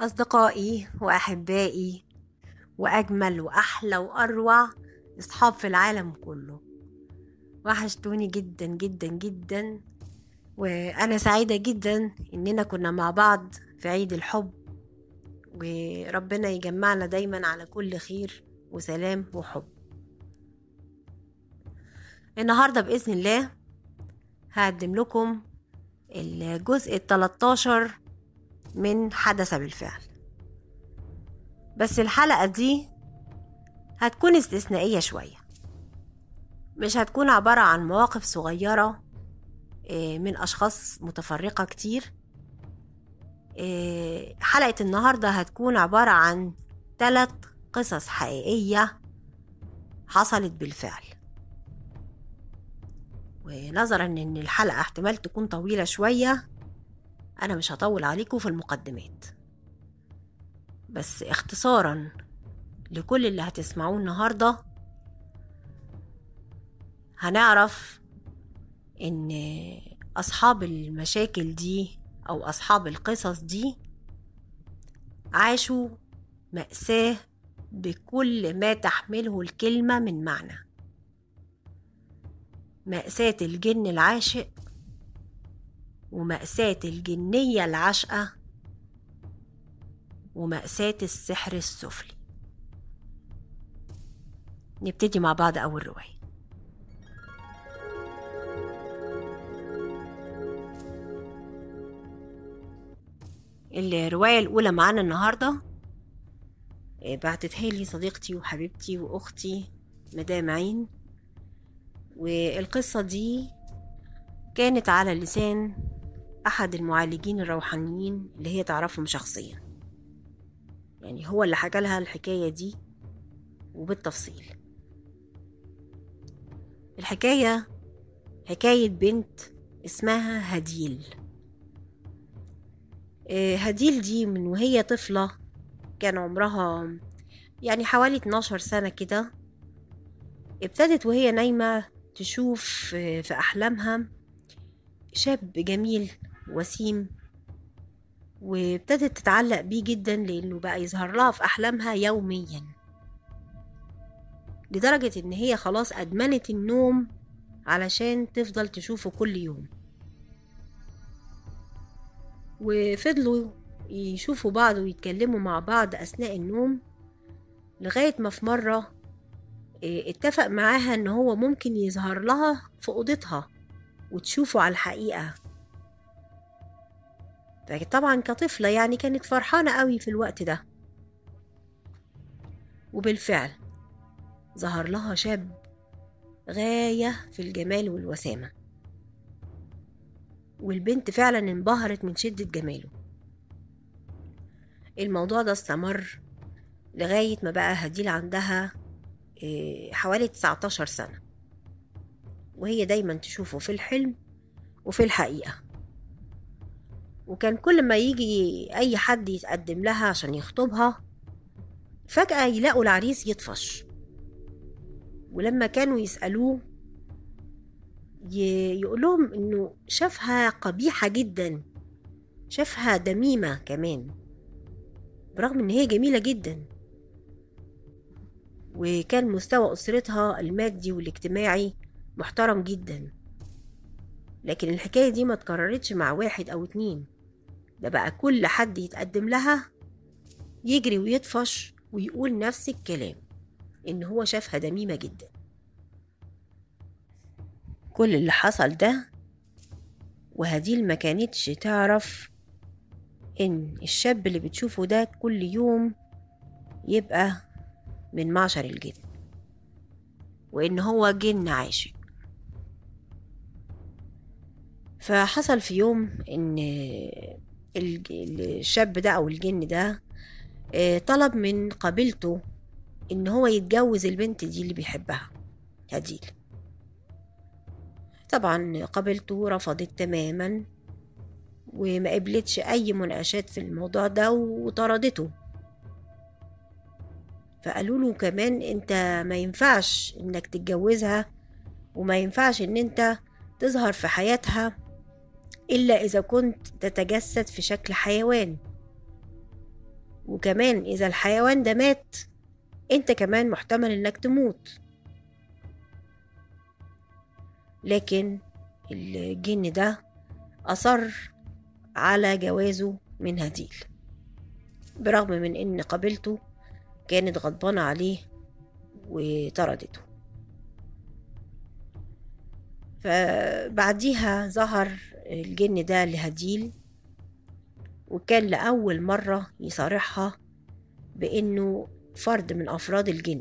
أصدقائي وأحبائي وأجمل وأحلى وأروع أصحاب في العالم كله وحشتوني جدا جدا جدا وأنا سعيدة جدا إننا كنا مع بعض في عيد الحب وربنا يجمعنا دايما على كل خير وسلام وحب النهاردة بإذن الله هقدم لكم الجزء التلاتاشر من حدث بالفعل بس الحلقة دي هتكون استثنائية شوية مش هتكون عبارة عن مواقف صغيرة من أشخاص متفرقة كتير حلقة النهاردة هتكون عبارة عن ثلاث قصص حقيقية حصلت بالفعل ونظرا ان الحلقة احتمال تكون طويلة شوية انا مش هطول عليكم في المقدمات بس اختصارا لكل اللي هتسمعوه النهاردة هنعرف ان اصحاب المشاكل دي او اصحاب القصص دي عاشوا مأساة بكل ما تحمله الكلمة من معنى مأساة الجن العاشق ومأساة الجنية العاشقة ومأساة السحر السفلي نبتدي مع بعض أول رواية الرواية الأولى معانا النهاردة بعتتها لي صديقتي وحبيبتي وأختي مدام عين والقصة دي كانت على لسان أحد المعالجين الروحانيين اللي هي تعرفهم شخصيا يعني هو اللي حكى لها الحكاية دي وبالتفصيل الحكاية حكاية بنت اسمها هديل هديل دي من وهي طفلة كان عمرها يعني حوالي 12 سنة كده ابتدت وهي نايمة تشوف في أحلامها شاب جميل وسيم وابتدت تتعلق بيه جدا لأنه بقى يظهر لها في أحلامها يوميا لدرجة إن هي خلاص أدمنت النوم علشان تفضل تشوفه كل يوم وفضلوا يشوفوا بعض ويتكلموا مع بعض أثناء النوم لغاية ما في مرة اتفق معاها ان هو ممكن يظهر لها في اوضتها وتشوفه على الحقيقة طبعا كطفلة يعني كانت فرحانة قوي في الوقت ده وبالفعل ظهر لها شاب غاية في الجمال والوسامة والبنت فعلا انبهرت من شدة جماله الموضوع ده استمر لغاية ما بقى هديل عندها حوالي 19 سنة وهي دايما تشوفه في الحلم وفي الحقيقة وكان كل ما يجي أي حد يتقدم لها عشان يخطبها فجأة يلاقوا العريس يطفش ولما كانوا يسألوه يقول لهم إنه شافها قبيحة جدا شافها دميمة كمان برغم إن هي جميلة جدا وكان مستوى أسرتها المادي والاجتماعي محترم جدا لكن الحكاية دي ما تكررتش مع واحد أو اتنين ده بقى كل حد يتقدم لها يجري ويطفش ويقول نفس الكلام إن هو شافها دميمة جدا كل اللي حصل ده وهديل ما كانتش تعرف إن الشاب اللي بتشوفه ده كل يوم يبقى من معشر الجن وإن هو جن عاشق فحصل في يوم إن الشاب ده أو الجن ده طلب من قبيلته إن هو يتجوز البنت دي اللي بيحبها هديل طبعا قبيلته رفضت تماما وما قبلتش أي مناقشات في الموضوع ده وطردته فقالوا له كمان انت ما ينفعش انك تتجوزها وما ينفعش ان انت تظهر في حياتها الا اذا كنت تتجسد في شكل حيوان وكمان إذا الحيوان ده مات أنت كمان محتمل إنك تموت لكن الجن ده أصر على جوازه من هديل برغم من إن قبيلته كانت غضبانة عليه وطردته فبعديها ظهر الجن ده لهديل وكان لأول مرة يصارحها بإنه فرد من أفراد الجن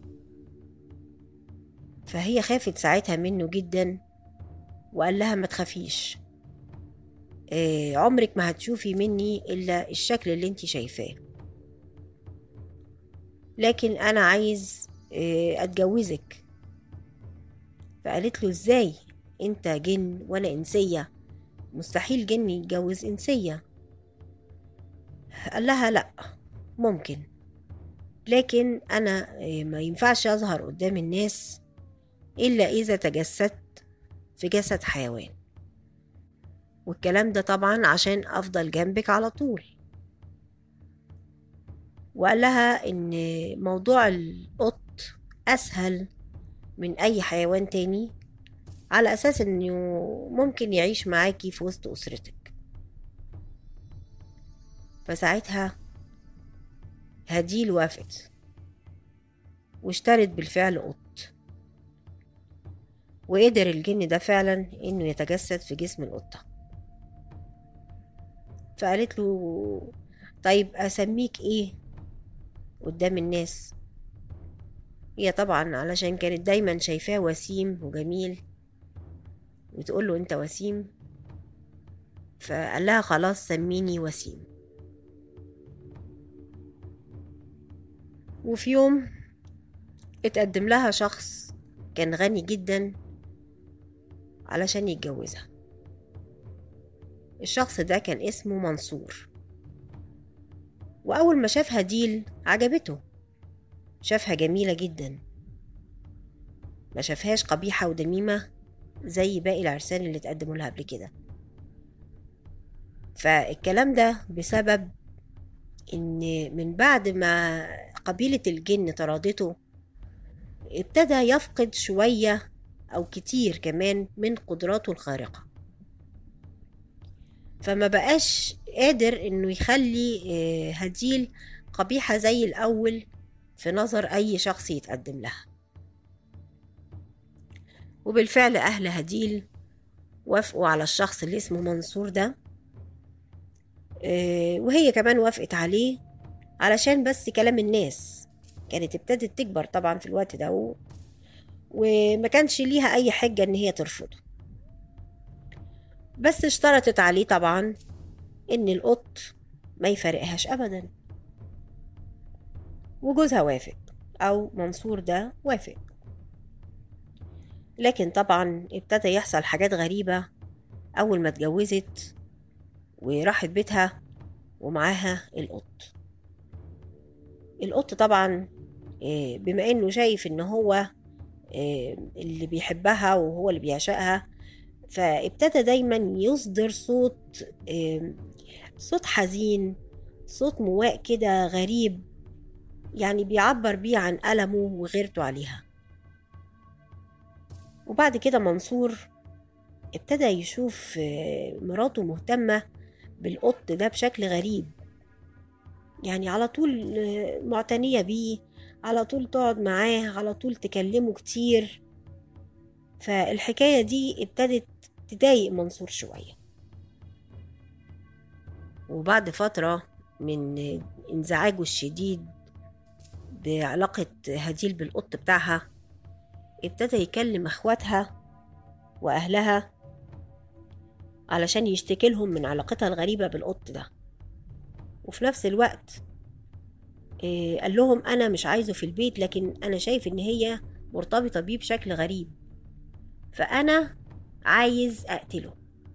فهي خافت ساعتها منه جدا وقال لها ما تخافيش آه عمرك ما هتشوفي مني إلا الشكل اللي انت شايفاه لكن أنا عايز آه أتجوزك فقالت له ازاي انت جن وانا انسية مستحيل جن يتجوز انسية قال لها لا ممكن لكن انا ما ينفعش اظهر قدام الناس الا اذا تجسدت في جسد حيوان والكلام ده طبعا عشان افضل جنبك على طول وقال لها ان موضوع القط اسهل من أي حيوان تاني على أساس إنه ممكن يعيش معاكي في وسط أسرتك فساعتها هديل وافقت واشترت بالفعل قط وقدر الجن ده فعلا إنه يتجسد في جسم القطة فقالت له طيب أسميك إيه قدام الناس هي طبعا علشان كانت دايما شايفاه وسيم وجميل وتقول له انت وسيم فقال لها خلاص سميني وسيم وفي يوم اتقدم لها شخص كان غني جدا علشان يتجوزها الشخص ده كان اسمه منصور وأول ما شاف هديل عجبته شافها جميلة جدا ما شافهاش قبيحة ودميمة زي باقي العرسان اللي اتقدموا لها قبل كده فالكلام ده بسبب ان من بعد ما قبيلة الجن طردته ابتدى يفقد شوية او كتير كمان من قدراته الخارقة فما بقاش قادر انه يخلي هديل قبيحة زي الاول في نظر أي شخص يتقدم لها وبالفعل أهل هديل وافقوا على الشخص اللي اسمه منصور ده وهي كمان وافقت عليه علشان بس كلام الناس كانت ابتدت تكبر طبعا في الوقت ده و... وما كانش ليها أي حجة إن هي ترفضه بس اشترطت عليه طبعا إن القط ما يفارقهاش أبداً وجوزها وافق أو منصور ده وافق لكن طبعا ابتدى يحصل حاجات غريبة أول ما اتجوزت وراحت بيتها ومعاها القط القط طبعا بما انه شايف ان هو اللي بيحبها وهو اللي بيعشقها فابتدى دايما يصدر صوت صوت حزين صوت مواء كده غريب يعني بيعبر بيه عن ألمه وغيرته عليها وبعد كده منصور ابتدى يشوف مراته مهتمة بالقط ده بشكل غريب يعني على طول معتنية بيه على طول تقعد معاه على طول تكلمه كتير فالحكاية دي ابتدت تضايق منصور شوية وبعد فترة من انزعاجه الشديد بعلاقة هديل بالقط بتاعها ابتدى يكلم اخواتها واهلها علشان يشتكي لهم من علاقتها الغريبة بالقط ده وفي نفس الوقت إيه قال لهم انا مش عايزه في البيت لكن انا شايف ان هي مرتبطة بيه بشكل غريب فانا عايز اقتله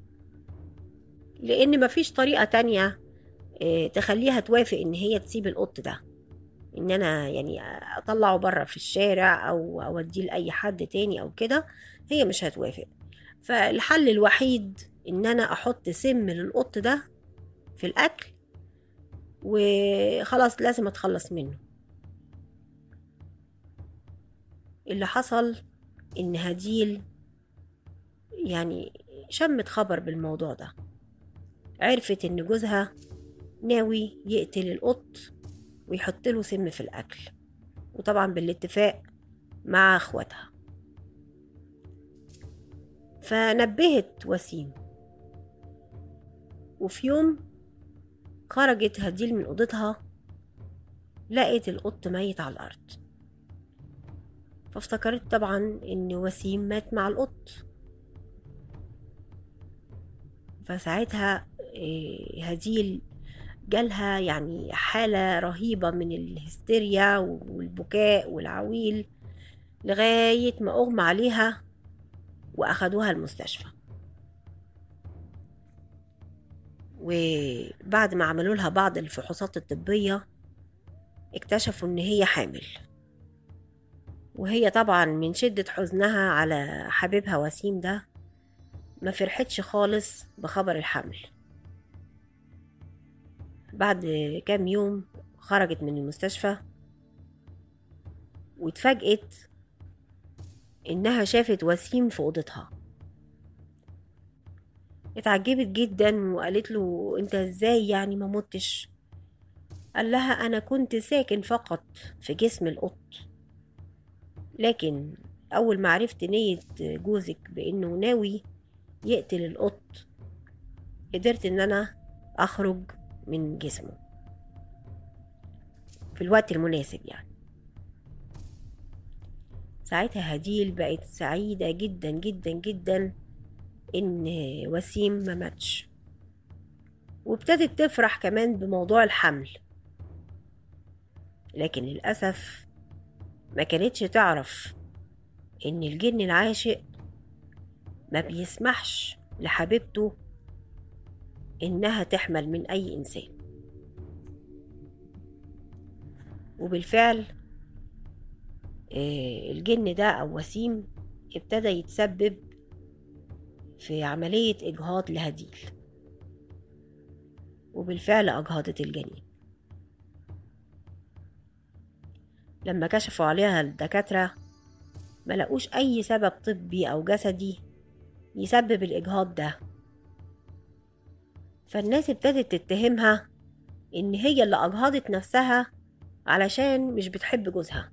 لان مفيش طريقة تانية إيه تخليها توافق ان هي تسيب القط ده ان انا يعني اطلعه بره في الشارع او اوديه لاي حد تاني او كده هي مش هتوافق فالحل الوحيد ان انا احط سم للقط ده في الاكل وخلاص لازم اتخلص منه اللي حصل ان هديل يعني شمت خبر بالموضوع ده عرفت ان جوزها ناوي يقتل القط ويحط له سم في الاكل وطبعا بالاتفاق مع اخواتها فنبهت وسيم وفي يوم خرجت هديل من اوضتها لقت القط ميت على الارض فافتكرت طبعا ان وسيم مات مع القط فساعتها إيه، هديل جالها يعني حالة رهيبة من الهستيريا والبكاء والعويل لغاية ما أغمى عليها وأخدوها المستشفى وبعد ما عملوا لها بعض الفحوصات الطبية اكتشفوا إن هي حامل وهي طبعا من شدة حزنها على حبيبها وسيم ده ما فرحتش خالص بخبر الحمل بعد كام يوم خرجت من المستشفى واتفاجئت إنها شافت وسيم في أوضتها اتعجبت جدا وقالت له انت ازاي يعني ما متش قال لها انا كنت ساكن فقط في جسم القط لكن اول ما عرفت نية جوزك بانه ناوي يقتل القط قدرت ان انا اخرج من جسمه في الوقت المناسب يعني ساعتها هديل بقت سعيدة جدا جدا جدا إن وسيم ما ماتش وابتدت تفرح كمان بموضوع الحمل لكن للأسف ما كانتش تعرف إن الجن العاشق ما بيسمحش لحبيبته إنها تحمل من أي إنسان وبالفعل آه، الجن ده أو وسيم ابتدى يتسبب في عملية إجهاض لهديل وبالفعل أجهضت الجنين لما كشفوا عليها الدكاترة ما لقوش أي سبب طبي أو جسدي يسبب الإجهاض ده فالناس ابتدت تتهمها إن هي اللي أجهضت نفسها علشان مش بتحب جوزها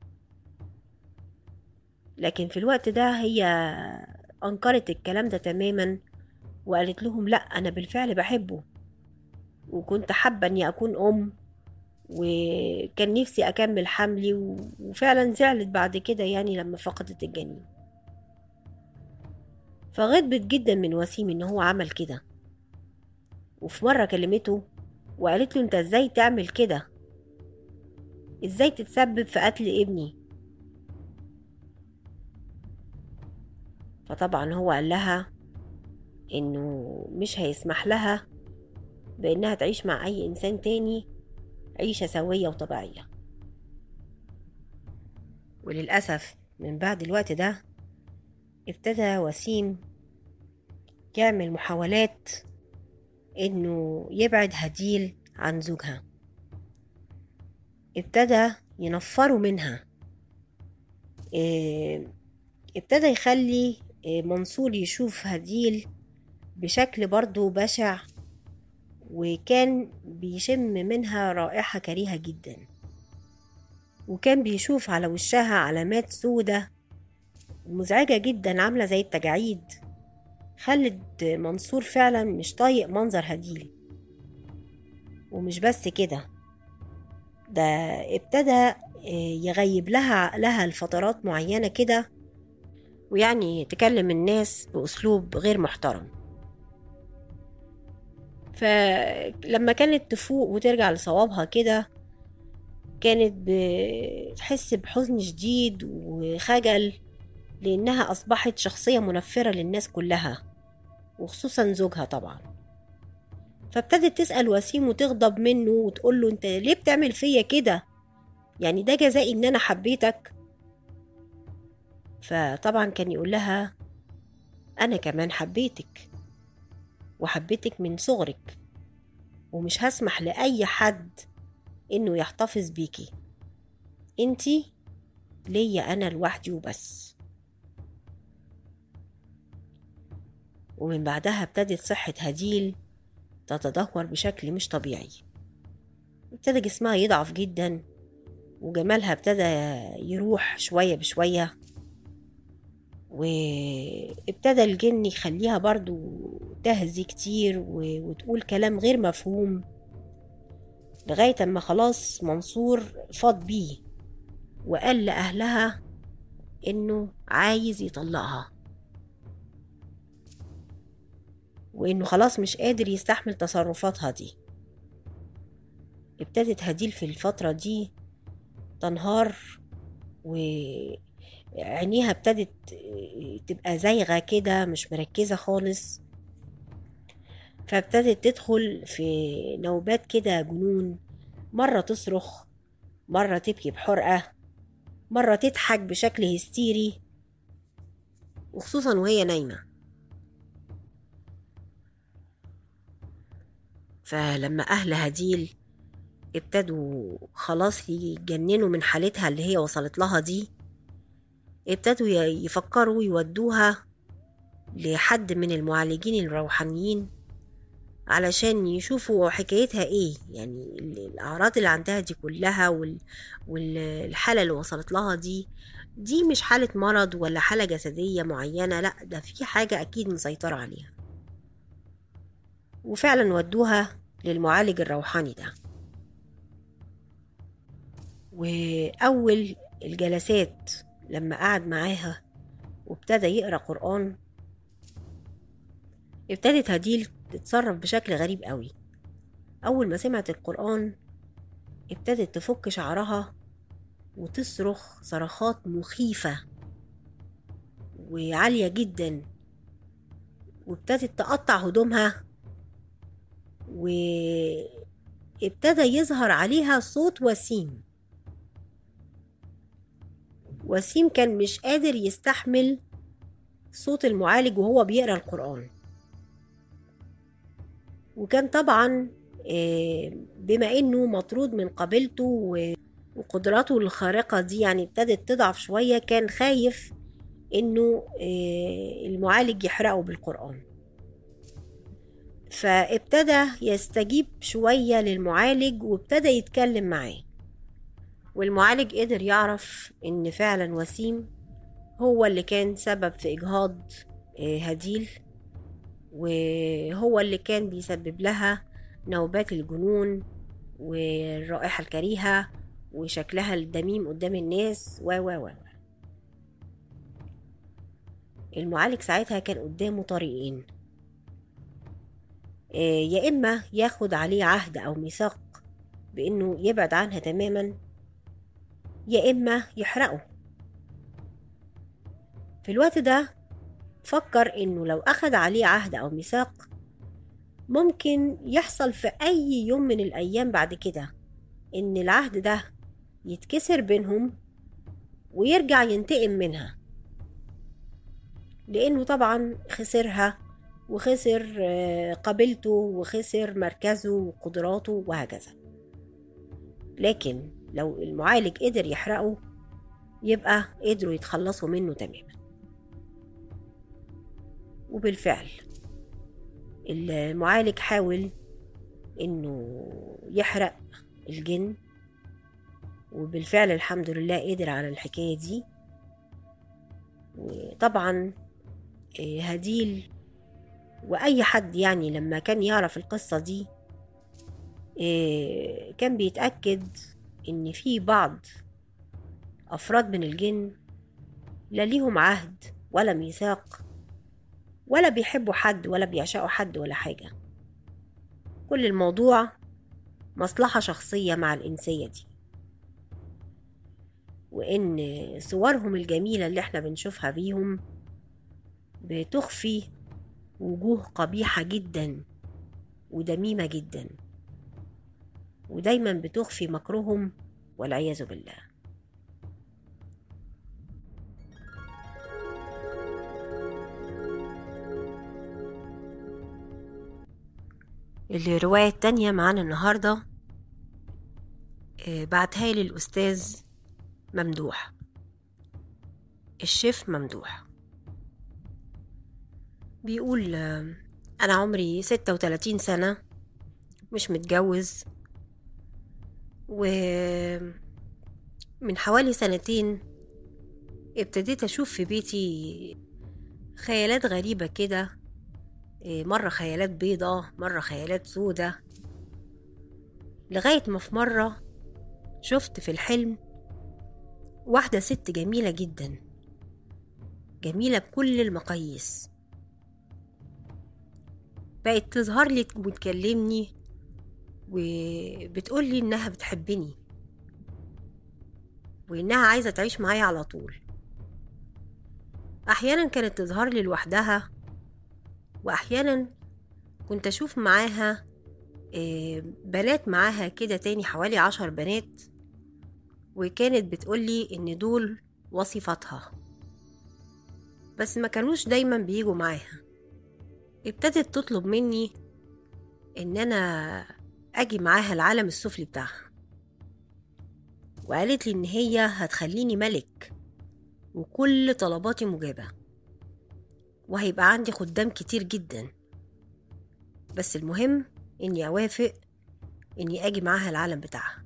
لكن في الوقت ده هي أنكرت الكلام ده تماما وقالت لهم لأ أنا بالفعل بحبه وكنت حابة إني أكون أم وكان نفسي أكمل حملي وفعلا زعلت بعد كده يعني لما فقدت الجنين فغضبت جدا من وسيم إن هو عمل كده وفي مرة كلمته وقالت له انت ازاي تعمل كده ازاي تتسبب في قتل ابني فطبعا هو قال لها انه مش هيسمح لها بانها تعيش مع اي انسان تاني عيشة سوية وطبيعية وللأسف من بعد الوقت ده ابتدى وسيم يعمل محاولات انه يبعد هديل عن زوجها ابتدى ينفره منها إيه، ابتدى يخلي إيه، منصور يشوف هديل بشكل برضو بشع وكان بيشم منها رائحة كريهة جدا وكان بيشوف على وشها علامات سودة مزعجة جدا عاملة زي التجاعيد خلت منصور فعلا مش طايق منظر هديل ومش بس كده ده ابتدى يغيب لها عقلها لفترات معينة كده ويعني تكلم الناس بأسلوب غير محترم فلما كانت تفوق وترجع لصوابها كده كانت بتحس بحزن شديد وخجل لأنها أصبحت شخصية منفرة للناس كلها وخصوصا زوجها طبعا فابتدت تسأل وسيم وتغضب منه وتقول له انت ليه بتعمل فيا كده يعني ده جزائي ان انا حبيتك فطبعا كان يقول لها انا كمان حبيتك وحبيتك من صغرك ومش هسمح لأي حد إنه يحتفظ بيكي انتي ليا أنا لوحدي وبس ومن بعدها ابتدت صحة هديل تتدهور بشكل مش طبيعي ابتدى جسمها يضعف جدا وجمالها ابتدى يروح شوية بشوية وابتدى الجن يخليها برضو تهزي كتير و- وتقول كلام غير مفهوم لغاية أما خلاص منصور فاض بيه وقال لأهلها إنه عايز يطلقها وإنه خلاص مش قادر يستحمل تصرفاتها دي ابتدت هديل في الفترة دي تنهار وعينيها ابتدت تبقى زايغة كده مش مركزة خالص فابتدت تدخل في نوبات كده جنون مرة تصرخ مرة تبكي بحرقة مرة تضحك بشكل هستيري وخصوصا وهي نايمة فلما أهل هديل ابتدوا خلاص يتجننوا من حالتها اللي هي وصلت لها دي ابتدوا ي- يفكروا يودوها لحد من المعالجين الروحانيين علشان يشوفوا حكايتها ايه يعني ال- الأعراض اللي عندها دي كلها وال- والحالة اللي وصلت لها دي دي مش حالة مرض ولا حالة جسدية معينة لا ده في حاجة أكيد مسيطرة عليها وفعلا ودوها للمعالج الروحاني ده وأول الجلسات لما قعد معاها وابتدى يقرأ قرآن ابتدت هديل تتصرف بشكل غريب قوي أول ما سمعت القرآن ابتدت تفك شعرها وتصرخ صرخات مخيفة وعالية جدا وابتدت تقطع هدومها وابتدى يظهر عليها صوت وسيم وسيم كان مش قادر يستحمل صوت المعالج وهو بيقرا القرآن وكان طبعا آه، بما انه مطرود من قبيلته و- وقدراته الخارقة دي يعني ابتدت تضعف شوية كان خايف انه آه، المعالج يحرقه بالقرآن فابتدى يستجيب شوية للمعالج وابتدى يتكلم معاه والمعالج قدر يعرف ان فعلا وسيم هو اللي كان سبب في اجهاض آه، هديل وهو اللي كان بيسبب لها نوبات الجنون والرائحة الكريهة وشكلها الدميم قدام الناس و و و و. المعالج ساعتها كان قدامه طريقين آه، يا إما ياخد عليه عهد أو ميثاق بإنه يبعد عنها تماما يا إما يحرقه في الوقت ده فكر إنه لو أخد عليه عهد أو ميثاق ممكن يحصل في أي يوم من الأيام بعد كده إن العهد ده يتكسر بينهم ويرجع ينتقم منها لأنه طبعا خسرها وخسر آه، قبيلته وخسر مركزه وقدراته وهكذا لكن لو المعالج قدر يحرقه يبقى قدروا يتخلصوا منه تماما وبالفعل المعالج حاول انه يحرق الجن وبالفعل الحمد لله قدر على الحكاية دي وطبعا آه، هديل وأي حد يعني لما كان يعرف القصة دي آه، كان بيتأكد إن في بعض أفراد من الجن لا ليهم عهد ولا ميثاق ولا بيحبوا حد ولا بيعشقوا حد ولا حاجة كل الموضوع مصلحة شخصية مع الإنسية دي وإن صورهم الجميلة اللي احنا بنشوفها بيهم بتخفي وجوه قبيحة جدا ودميمة جدا ودايما بتخفي مكرهم والعياذ بالله الرواية التانية معانا النهاردة آه، بعتها لي الأستاذ ممدوح الشيف ممدوح بيقول آه، أنا عمري ستة وتلاتين سنة مش متجوز ومن حوالي سنتين ابتديت أشوف في بيتي خيالات غريبة كده آه، مرة خيالات بيضة مرة خيالات سودة لغاية ما في مرة شفت في الحلم واحدة ست جميلة جدا جميلة بكل المقاييس بقت تظهر لي وتكلمني وبتقول لي انها بتحبني وانها عايزة تعيش معايا على طول احيانا كانت تظهر لي لوحدها واحيانا كنت اشوف معاها آه، بنات معاها كده تاني حوالي عشر بنات وكانت بتقولي إن دول وصفاتها بس ما كانوش دايما بيجوا معاها ابتدت تطلب مني إن أنا أجي معاها العالم السفلي بتاعها وقالت لي إن هي هتخليني ملك وكل طلباتي مجابة وهيبقى عندي خدام كتير جدا بس المهم إني أوافق إني أجي معاها العالم بتاعها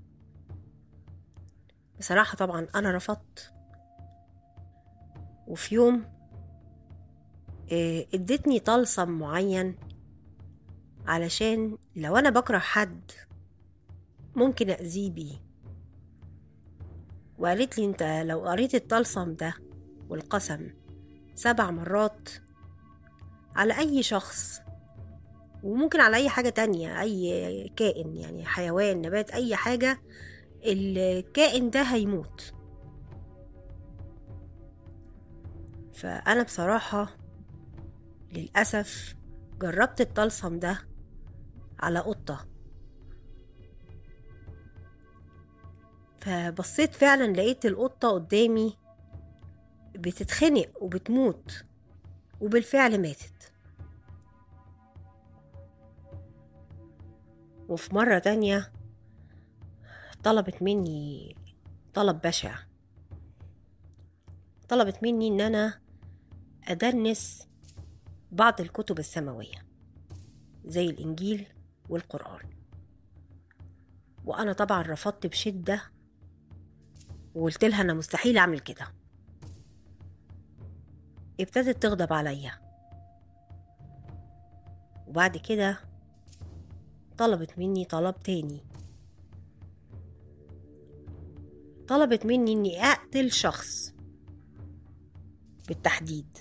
بصراحة طبعا أنا رفضت وفي يوم آه، ادتني طلسم معين علشان لو أنا بكره حد ممكن أذيه بيه وقالت لي انت لو قريت الطلسم ده والقسم سبع مرات على أي شخص وممكن على أي حاجة تانية أي كائن يعني حيوان نبات أي حاجة الكائن ده هيموت فأنا بصراحة للأسف جربت الطلسم ده على قطة فبصيت فعلا لقيت القطة قدامي بتتخنق وبتموت وبالفعل ماتت وفي مرة تانية طلبت مني طلب بشع طلبت مني ان انا ادرس بعض الكتب السماوية زي الانجيل والقرآن وانا طبعا رفضت بشدة وقلت لها انا مستحيل اعمل كده ابتدت تغضب عليا وبعد كده طلبت مني طلب تاني طلبت مني اني اقتل شخص بالتحديد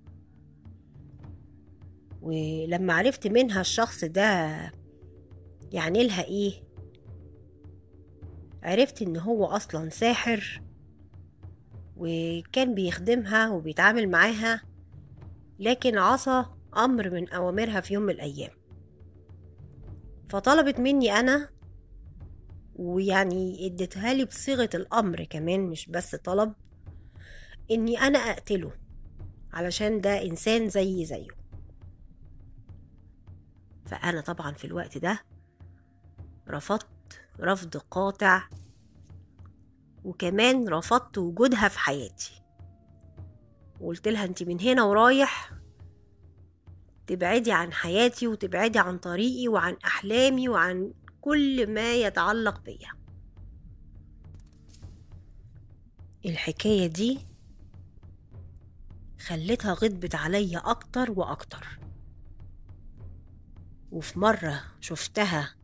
ولما عرفت منها الشخص ده يعني لها ايه عرفت ان هو اصلا ساحر وكان بيخدمها وبيتعامل معاها لكن عصى امر من اوامرها في يوم من الايام فطلبت مني انا ويعني اديتها لي بصيغة الأمر كمان مش بس طلب إني أنا أقتله علشان ده إنسان زي زيه فأنا طبعا في الوقت ده رفضت رفض قاطع وكمان رفضت وجودها في حياتي وقلت لها انت من هنا ورايح تبعدي عن حياتي وتبعدي عن طريقي وعن احلامي وعن كل ما يتعلق بيا الحكاية دي خلتها غضبت عليا أكتر وأكتر وفي مرة شفتها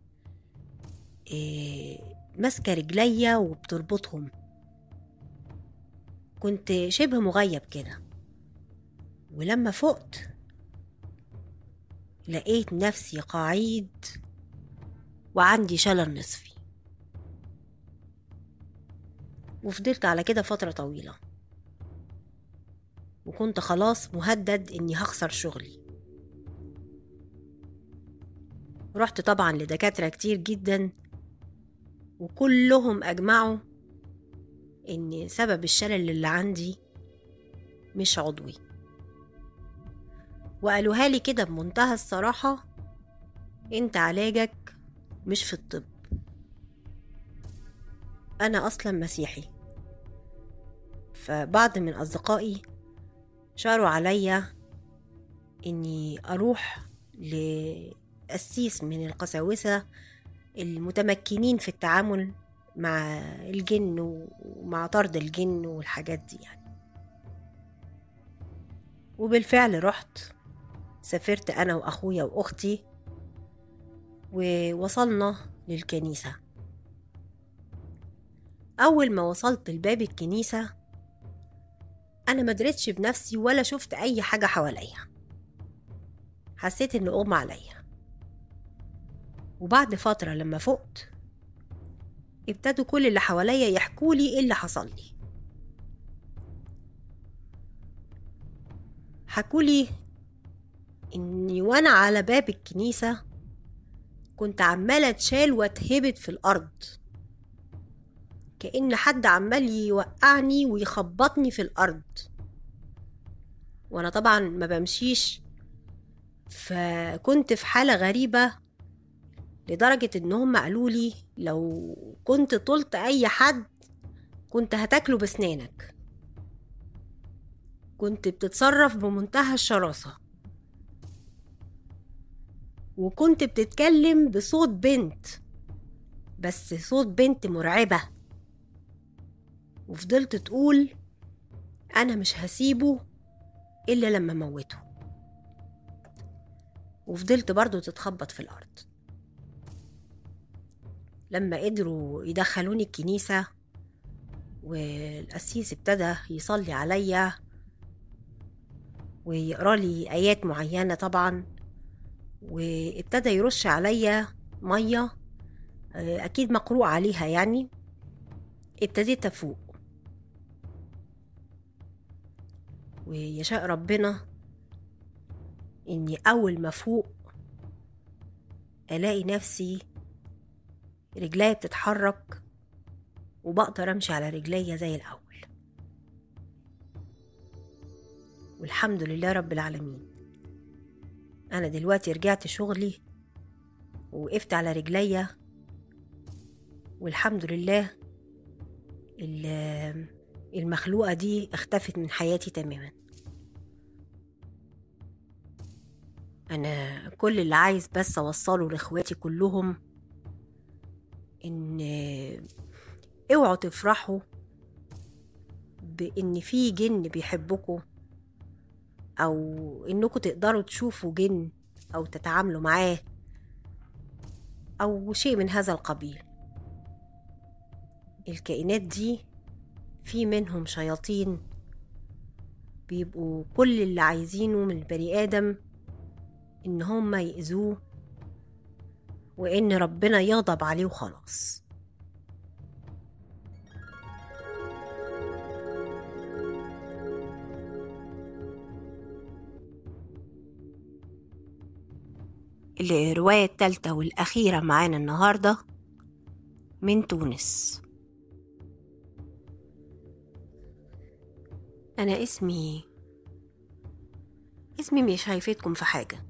إيه ماسكة رجليا وبتربطهم كنت شبه مغيب كده ولما فقت لقيت نفسي قعيد وعندي شلل نصفي وفضلت على كده فترة طويلة وكنت خلاص مهدد اني هخسر شغلي رحت طبعا لدكاترة كتير جدا وكلهم أجمعوا إن سبب الشلل اللي عندي مش عضوي وقالوها لي كده بمنتهى الصراحة انت علاجك مش في الطب انا اصلا مسيحي فبعض من اصدقائي شاروا عليا اني اروح لقسيس من القساوسة المتمكنين في التعامل مع الجن ومع طرد الجن والحاجات دي يعني وبالفعل رحت سافرت أنا وأخويا وأختي ووصلنا للكنيسة أول ما وصلت لباب الكنيسة أنا ما دريتش بنفسي ولا شفت أي حاجة حواليا حسيت إن أغمى عليا وبعد فترة لما فقت ابتدوا كل اللي حواليا يحكولي ايه اللي حصل لي حكولي اني وانا على باب الكنيسة كنت عمالة اتشال واتهبت في الارض كأن حد عمال يوقعني ويخبطني في الارض وانا طبعا ما بمشيش فكنت في حالة غريبة لدرجة ان هم قالوا لي لو كنت طلت اي حد كنت هتاكله بسنانك كنت بتتصرف بمنتهى الشراسة وكنت بتتكلم بصوت بنت بس صوت بنت مرعبة وفضلت تقول أنا مش هسيبه إلا لما موته وفضلت برضو تتخبط في الأرض لما قدروا يدخلوني الكنيسة والقسيس ابتدى يصلي عليا ويقرا لي آيات معينة طبعا وابتدى يرش عليا مية أكيد مقروء عليها يعني ابتديت أفوق ويشاء ربنا إني أول ما أفوق ألاقي نفسي رجليا بتتحرك وبقدر امشي على رجليا زي الاول والحمد لله رب العالمين انا دلوقتي رجعت شغلي ووقفت على رجليا والحمد لله المخلوقة دي اختفت من حياتي تماما أنا كل اللي عايز بس أوصله لإخواتي كلهم ان اوعوا تفرحوا بان في جن بيحبكوا او انكم تقدروا تشوفوا جن او تتعاملوا معاه او شيء من هذا القبيل الكائنات دي في منهم شياطين بيبقوا كل اللي عايزينه من البني ادم ان هم يأذوه وإن ربنا يغضب عليه وخلاص الرواية التالتة والأخيرة معانا النهاردة من تونس أنا اسمي اسمي مش هيفيدكم في حاجة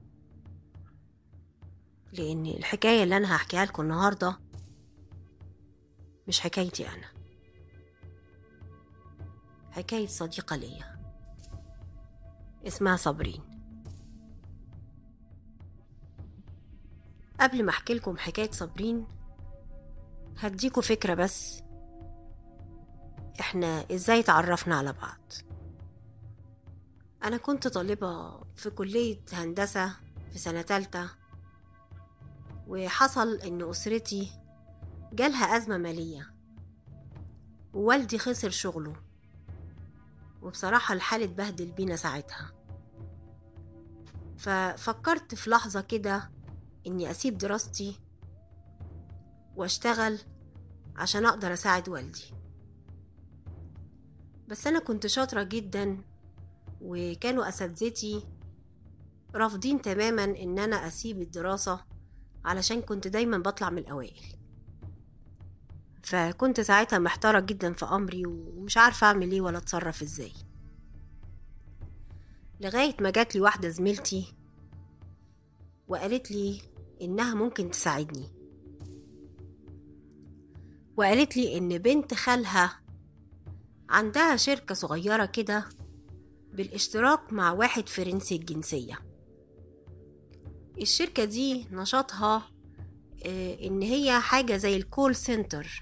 لأن الحكاية اللي أنا هحكيها لكم النهاردة مش حكايتي أنا حكاية صديقة ليا اسمها صابرين قبل ما أحكي لكم حكاية صابرين هديكوا فكرة بس احنا ازاي تعرفنا على بعض أنا كنت طالبة في كلية هندسة في سنة تالتة وحصل إن أسرتي جالها أزمة مالية ووالدي خسر شغله وبصراحة الحال اتبهدل بينا ساعتها ففكرت في لحظة كده إني أسيب دراستي وأشتغل عشان أقدر أساعد والدي بس أنا كنت شاطرة جدا وكانوا أساتذتي رافضين تماما إن أنا أسيب الدراسة علشان كنت دايما بطلع من الأوائل فكنت ساعتها محتارة جدا في أمري ومش عارفة أعمل إيه ولا أتصرف إزاي لغاية ما جات لي واحدة زميلتي وقالت لي إنها ممكن تساعدني وقالت لي إن بنت خالها عندها شركة صغيرة كده بالاشتراك مع واحد فرنسي الجنسية الشركة دي نشاطها آه، إن هي حاجة زي الكول سنتر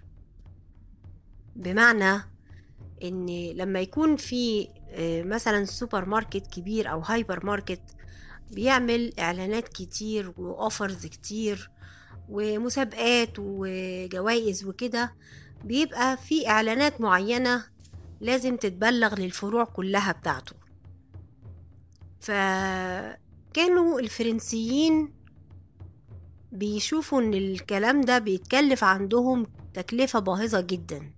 بمعنى إن لما يكون في آه، مثلا سوبر ماركت كبير أو هايبر ماركت بيعمل إعلانات كتير وأوفرز كتير ومسابقات وجوائز وكده بيبقى في إعلانات معينة لازم تتبلغ للفروع كلها بتاعته فكانوا الفرنسيين بيشوفوا ان الكلام ده بيتكلف عندهم تكلفة باهظة جدا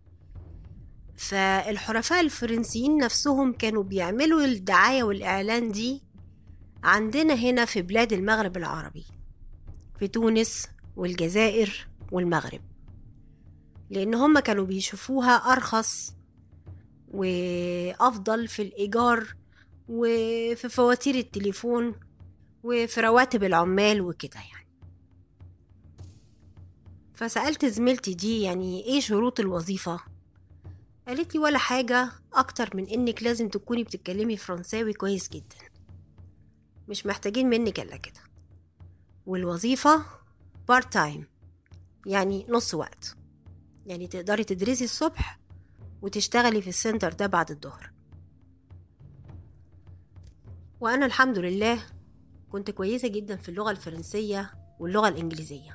فالحرفاء الفرنسيين نفسهم كانوا بيعملوا الدعاية والإعلان دي عندنا هنا في بلاد المغرب العربي في تونس والجزائر والمغرب لأن هم كانوا بيشوفوها أرخص وأفضل في الإيجار وفي فواتير التليفون وفي رواتب العمال وكده يعني فسألت زميلتي دي يعني ايه شروط الوظيفة قالت لي ولا حاجة أكتر من إنك لازم تكوني بتتكلمي فرنساوي كويس جدا مش محتاجين منك إلا كده والوظيفة بارت تايم يعني نص وقت يعني تقدري تدرسي الصبح وتشتغلي في السنتر ده بعد الظهر وأنا الحمد لله كنت كويسة جدا في اللغة الفرنسية واللغة الإنجليزية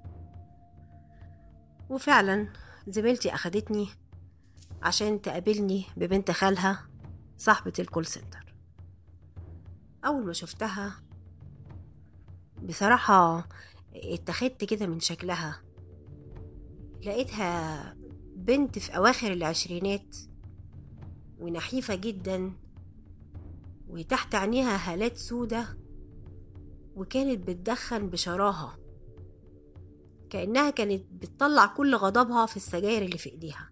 وفعلا زميلتي أخدتني عشان تقابلني ببنت خالها صاحبة الكول سنتر أول ما شفتها بصراحة اتخذت كده من شكلها لقيتها بنت في أواخر العشرينات ونحيفة جدا وتحت عينيها هالات سودة وكانت بتدخن بشراهة كأنها كانت بتطلع كل غضبها في السجاير اللي في ايديها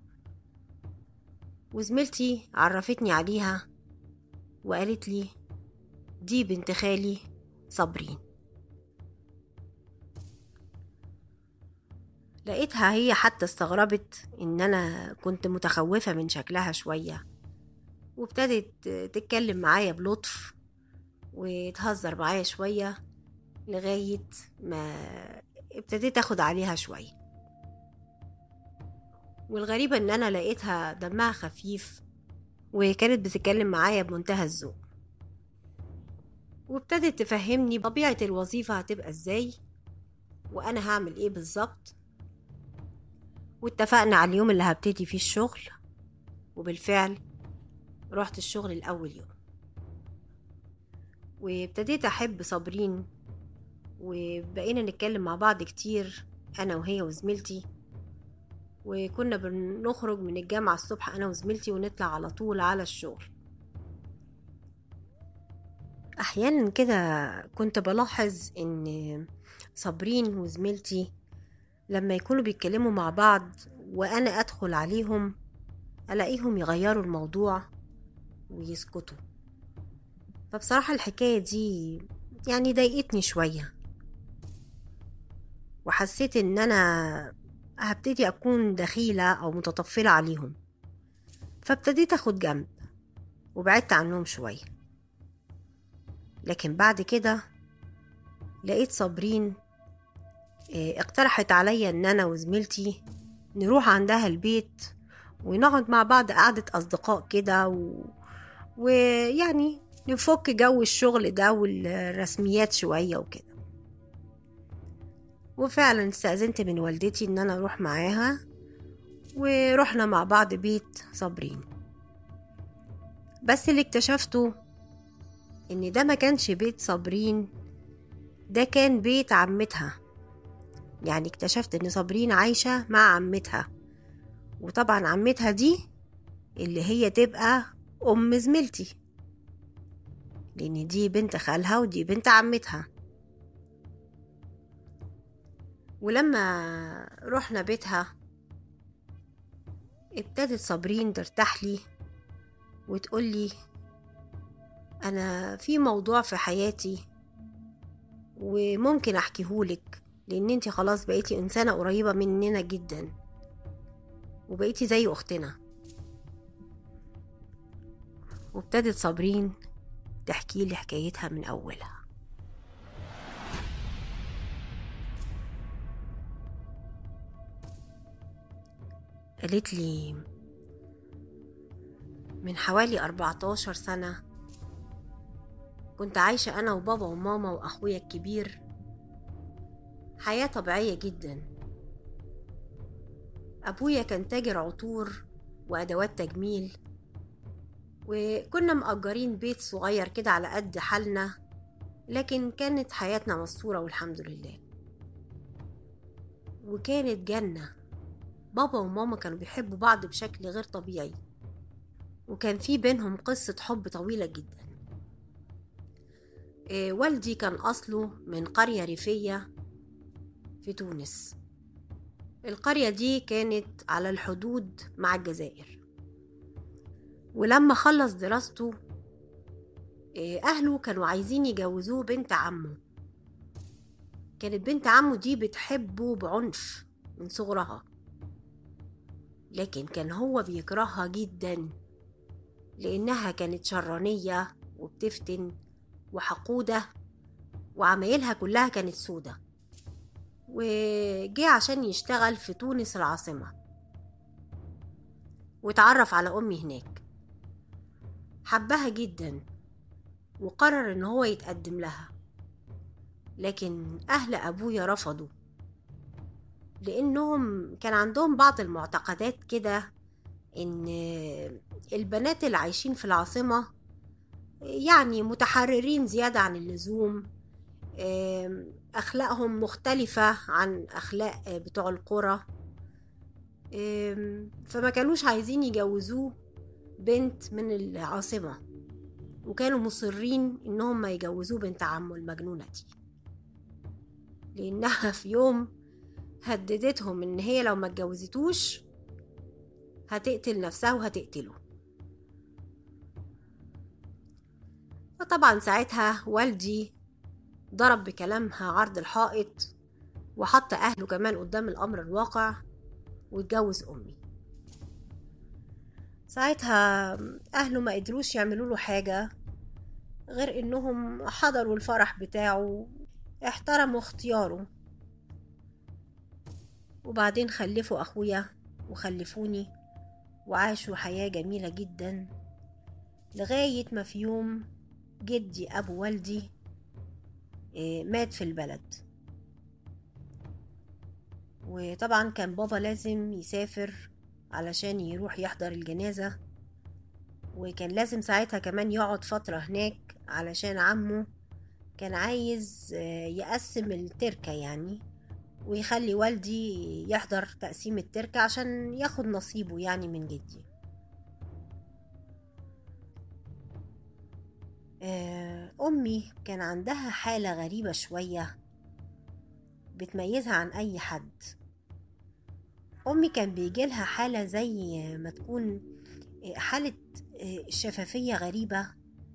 وزميلتي عرفتني عليها وقالت لي دي بنت خالي صابرين لقيتها هي حتى استغربت ان انا كنت متخوفة من شكلها شوية وابتدت تتكلم معايا بلطف وتهزر معايا شوية لغاية ما ابتديت اخد عليها شوية والغريبة ان انا لقيتها دمها خفيف وكانت بتتكلم معايا بمنتهى الذوق وابتدت تفهمني طبيعة الوظيفة هتبقى ازاي وانا هعمل ايه بالظبط واتفقنا على اليوم اللي هبتدي فيه الشغل وبالفعل رحت الشغل الأول يوم وابتديت أحب صابرين وبقينا نتكلم مع بعض كتير أنا وهي وزميلتي وكنا بنخرج من الجامعة الصبح أنا وزميلتي ونطلع على طول على الشغل أحيانا كده كنت بلاحظ إن صابرين وزميلتي لما يكونوا بيتكلموا مع بعض وأنا أدخل عليهم ألاقيهم يغيروا الموضوع ويسكتوا فبصراحة الحكاية دي يعني ضايقتني شوية وحسيت إن أنا هبتدي أكون دخيلة أو متطفلة عليهم فابتديت أخد جنب وبعدت عنهم شوية لكن بعد كده لقيت صابرين اقترحت عليا ان انا وزميلتي نروح عندها البيت ونقعد مع بعض قعدة أصدقاء كده و... ويعني نفك جو الشغل ده والرسميات شوية وكده وفعلا استأذنت من والدتي إن أنا أروح معاها ورحنا مع بعض بيت صابرين بس اللي اكتشفته إن ده ما كانش بيت صابرين ده كان بيت عمتها يعني اكتشفت ان صابرين عايشة مع عمتها وطبعا عمتها دي اللي هي تبقى ام زميلتي لان دي بنت خالها ودي بنت عمتها ولما رحنا بيتها ابتدت صابرين ترتاح لي وتقولي انا في موضوع في حياتي وممكن احكيهولك لان انتي خلاص بقيتي انسانة قريبة مننا جدا وبقيتي زي اختنا وابتدت صابرين تحكي لي حكايتها من اولها قالت لي من حوالي 14 سنة كنت عايشة أنا وبابا وماما وأخويا الكبير حياة طبيعية جدا أبويا كان تاجر عطور وأدوات تجميل وكنا مأجرين بيت صغير كده على قد حالنا لكن كانت حياتنا مستورة والحمد لله وكانت جنة بابا وماما كانوا بيحبوا بعض بشكل غير طبيعي وكان في بينهم قصة حب طويلة جدا إيه والدي كان أصله من قرية ريفية في تونس القرية دي كانت على الحدود مع الجزائر ولما خلص دراسته إيه أهله كانوا عايزين يجوزوه بنت عمه كانت بنت عمه دي بتحبه بعنف من صغرها لكن كان هو بيكرهها جدا لأنها كانت شرانية وبتفتن وحقودة وعمايلها كلها كانت سودة وجه عشان يشتغل في تونس العاصمة واتعرف على أمي هناك حبها جدا وقرر إن هو يتقدم لها لكن أهل أبويا رفضوا لأنهم كان عندهم بعض المعتقدات كده إن البنات اللي عايشين في العاصمة يعني متحررين زيادة عن اللزوم أخلاقهم مختلفة عن أخلاق بتوع القرى فما كانوش عايزين يجوزوه بنت من العاصمة وكانوا مصرين إنهم ما يجوزوه بنت عمه المجنونة دي لأنها في يوم هددتهم إن هي لو ما اتجوزتوش هتقتل نفسها وهتقتله فطبعا ساعتها والدي ضرب بكلامها عرض الحائط وحط أهله كمان قدام الأمر الواقع واتجوز أمي ساعتها أهله ما قدروش يعملوا له حاجة غير إنهم حضروا الفرح بتاعه احترموا اختياره وبعدين خلفوا أخويا وخلفوني وعاشوا حياة جميلة جدا لغاية ما في يوم جدي أبو والدي مات في البلد وطبعا كان بابا لازم يسافر علشان يروح يحضر الجنازة وكان لازم ساعتها كمان يقعد فترة هناك علشان عمه كان عايز يقسم التركة يعني ويخلي والدي يحضر تقسيم التركة عشان ياخد نصيبه يعني من جدي أمي كان عندها حالة غريبة شوية بتميزها عن أي حد أمي كان بيجيلها حالة زي ما تكون حالة شفافية غريبة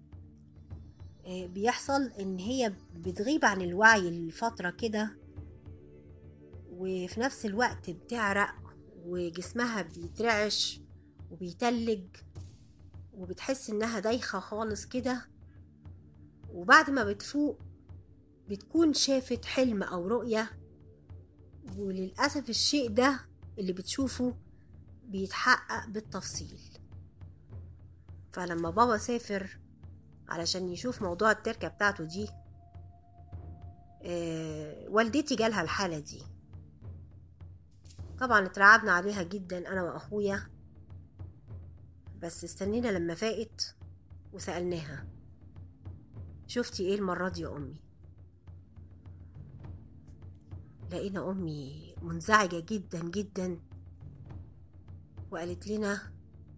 بيحصل إن هي بتغيب عن الوعي لفترة كده وفي نفس الوقت بتعرق وجسمها بيترعش وبيتلج وبتحس إنها دايخة خالص كده وبعد ما بتفوق بتكون شافت حلم أو رؤية وللأسف الشيء ده اللي بتشوفه بيتحقق بالتفصيل فلما بابا سافر علشان يشوف موضوع التركة بتاعته دي آه والدتي جالها الحالة دي طبعا اترعبنا عليها جدا أنا وأخويا بس استنينا لما فاقت وسألناها شفتي ايه المرة دي يا أمي لقينا أمي منزعجة جدا جدا وقالت لنا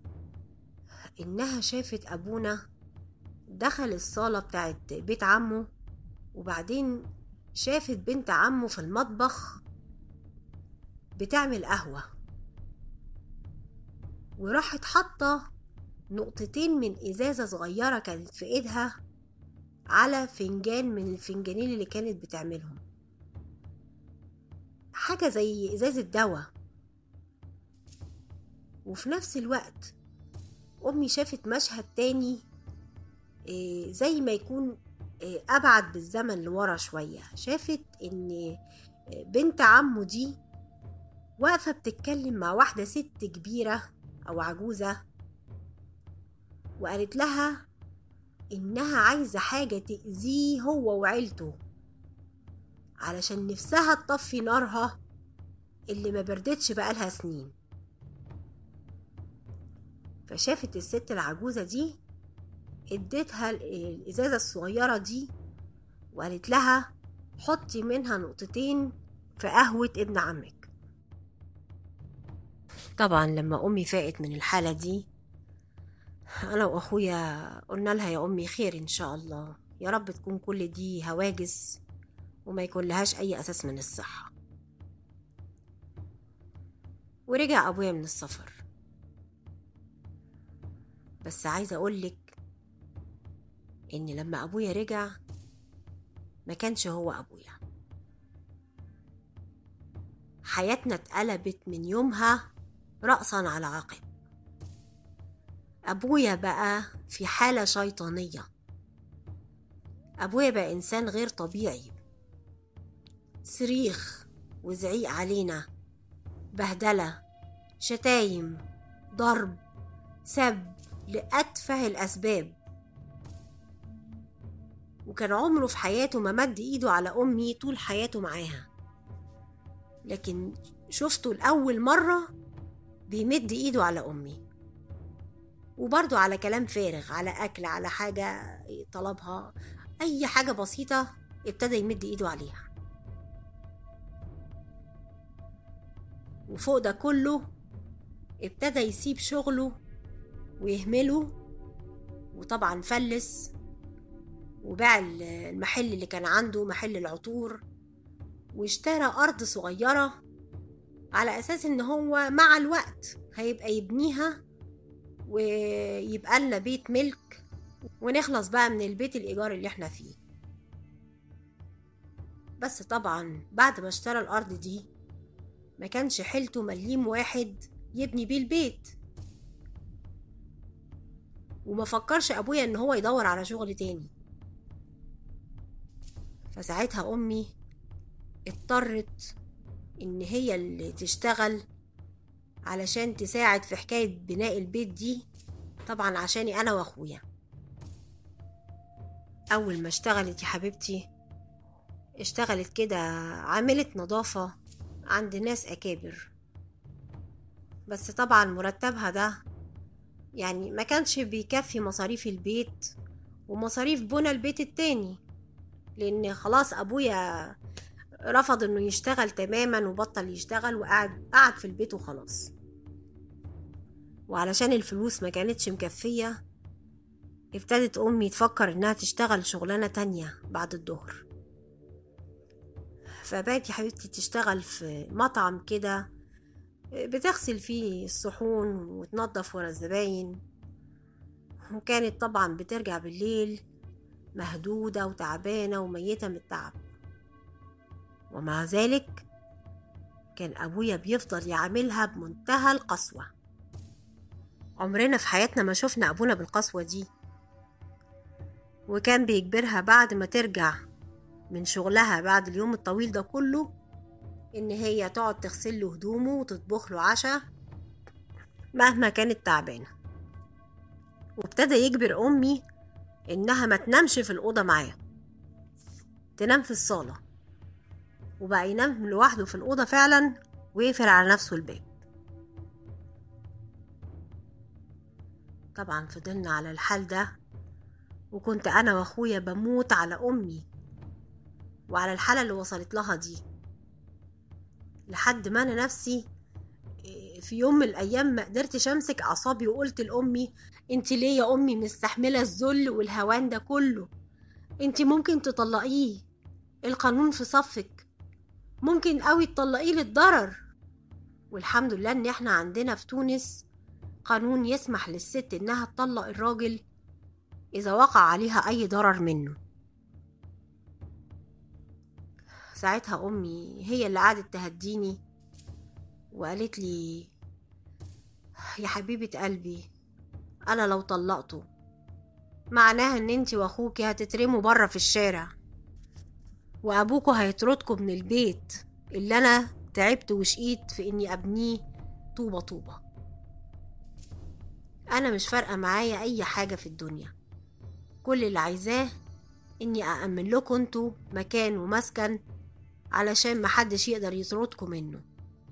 إنها شافت أبونا دخل الصالة بتاعت بيت عمه وبعدين شافت بنت عمه في المطبخ بتعمل قهوة وراحت حاطة نقطتين من إزازة صغيرة كانت في إيدها على فنجان من الفنجانين اللي كانت بتعملهم حاجة زي إزازة دواء وفي نفس الوقت أمي شافت مشهد تاني إيه، زي ما يكون إيه، أبعد بالزمن لورا شوية شافت إن بنت عمه دي واقفة بتتكلم مع واحدة ست كبيرة أو عجوزة وقالت لها إنها عايزة حاجة تأذيه هو وعيلته علشان نفسها تطفي نارها اللي ما بردتش بقالها سنين فشافت الست العجوزة دي اديتها الإزازة الصغيرة دي وقالت لها حطي منها نقطتين في قهوة ابن عمك طبعا لما أمي فاقت من الحالة دي أنا وأخويا قلنا لها يا أمي خير إن شاء الله يا رب تكون كل دي هواجس وما يكون لهاش أي أساس من الصحة ورجع أبويا من السفر بس عايزة أقولك إن لما أبويا رجع ما كانش هو أبويا حياتنا اتقلبت من يومها رأسا على عقب أبويا بقى في حالة شيطانية أبويا بقى إنسان غير طبيعي صريخ وزعيق علينا بهدلة شتايم ضرب سب لأتفه الأسباب وكان عمره في حياته ما مد إيده على أمي طول حياته معاها لكن شفته لأول مرة بيمد إيده على أمي وبرضه على كلام فارغ على أكل على حاجة طلبها أي حاجة بسيطة ابتدى يمد إيده عليها وفوق ده كله ابتدى يسيب شغله ويهمله وطبعا فلس وباع المحل اللي كان عنده محل العطور واشترى أرض صغيرة على أساس إن هو مع الوقت هيبقى يبنيها ويبقى لنا بيت ملك ونخلص بقى من البيت الإيجار اللي احنا فيه بس طبعا بعد ما اشترى الأرض دي ما كانش حيلته مليم واحد يبني بيه البيت وما فكرش أبويا إن هو يدور على شغل تاني فساعتها أمي اضطرت إن هي اللي تشتغل علشان تساعد في حكاية بناء البيت دي طبعا عشاني أنا وأخويا أول ما اشتغلت يا حبيبتي اشتغلت كده عاملة نظافة عند ناس أكابر بس طبعا مرتبها ده يعني ما كانش بيكفي مصاريف البيت ومصاريف بنى البيت التاني لأن خلاص أبويا رفض إنه يشتغل تماما وبطل يشتغل وقعد قعد في البيت وخلاص وعلشان الفلوس ما كانتش مكفية ابتدت أمي تفكر إنها تشتغل شغلانة تانية بعد الظهر فبقت يا حبيبتي تشتغل في مطعم كده بتغسل فيه الصحون وتنظف ورا الزباين وكانت طبعا بترجع بالليل مهدودة وتعبانة وميتة من التعب ومع ذلك كان أبويا بيفضل يعاملها بمنتهى القسوة عمرنا في حياتنا ما شفنا أبونا بالقسوة دي وكان بيجبرها بعد ما ترجع من شغلها بعد اليوم الطويل ده كله إن هي تقعد تغسل له هدومه وتطبخ له عشاء مهما كانت تعبانة وابتدى يجبر أمي إنها ما تنامش في الأوضة معاه تنام في الصالة وبقى ينام لوحده في الأوضة فعلا ويقفل على نفسه الباب طبعا فضلنا على الحال ده وكنت أنا وأخويا بموت على أمي وعلى الحالة اللي وصلت لها دي لحد ما أنا نفسي في يوم من الأيام ما قدرتش أمسك أعصابي وقلت لأمي انت ليه يا أمي مستحملة الذل والهوان ده كله انت ممكن تطلقيه القانون في صفك ممكن قوي تطلقيه للضرر والحمد لله ان احنا عندنا في تونس قانون يسمح للست انها تطلق الراجل اذا وقع عليها اي ضرر منه ساعتها أمي هي اللي قعدت تهديني وقالت لي يا حبيبة قلبي أنا لو طلقته معناها إن انتي وأخوكي هتترموا برا في الشارع وأبوكوا هيطردكوا من البيت اللي أنا تعبت وشقيت في إني أبنيه طوبة طوبة أنا مش فارقة معايا أي حاجة في الدنيا كل اللي عايزاه إني أأمن لكم انتوا مكان ومسكن علشان محدش يقدر يطردكم منه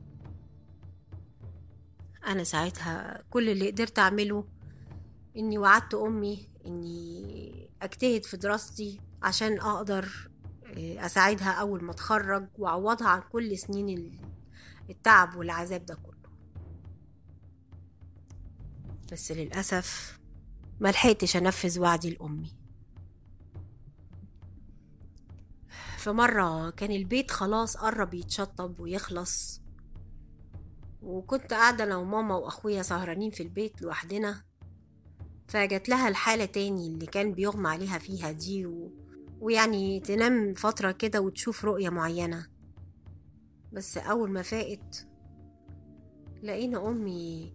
أنا ساعتها كل اللي قدرت أعمله إني وعدت أمي إني أجتهد في دراستي عشان أقدر أساعدها أول ما أتخرج وأعوضها عن كل سنين التعب والعذاب ده كله بس للأسف ملحقتش أنفذ وعدي لأمي فمرة كان البيت خلاص قرب يتشطب ويخلص وكنت قاعدة أنا وماما وأخويا سهرانين في البيت لوحدنا فجت لها الحالة تاني اللي كان بيغمى عليها فيها دي و... ويعني تنام فترة كده وتشوف رؤية معينة بس أول ما فاقت لقينا أمي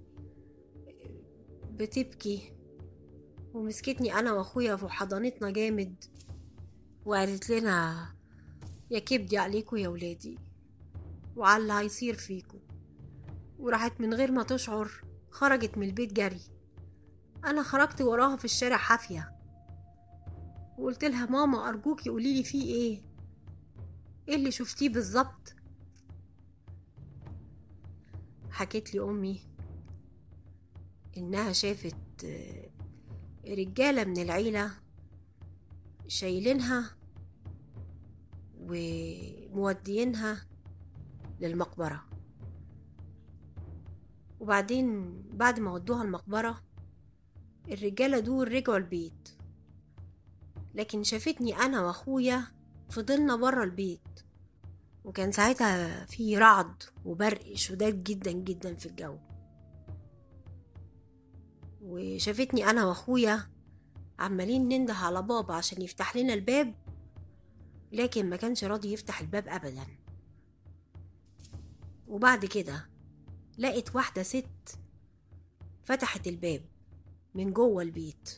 بتبكي ومسكتني أنا وأخويا في حضانتنا جامد وقالت لنا يا كبدي عليكوا يا ولادي وعلى اللي هيصير فيكوا وراحت من غير ما تشعر خرجت من البيت جري أنا خرجت وراها في الشارع حافية وقلت لها ماما أرجوكي قوليلي فيه إيه إيه اللي شفتيه بالظبط حكيت لي أمي إنها شافت رجالة من العيلة شايلينها ومودينها للمقبرة وبعدين بعد ما ودوها المقبرة الرجالة دول رجعوا البيت لكن شافتني أنا وأخويا فضلنا برا البيت وكان ساعتها في رعد وبرق شداد جدا جدا في الجو وشافتني أنا وأخويا عمالين ننده على بابا عشان يفتح لنا الباب لكن ما كانش راضي يفتح الباب أبدا وبعد كده لقت واحدة ست فتحت الباب من جوه البيت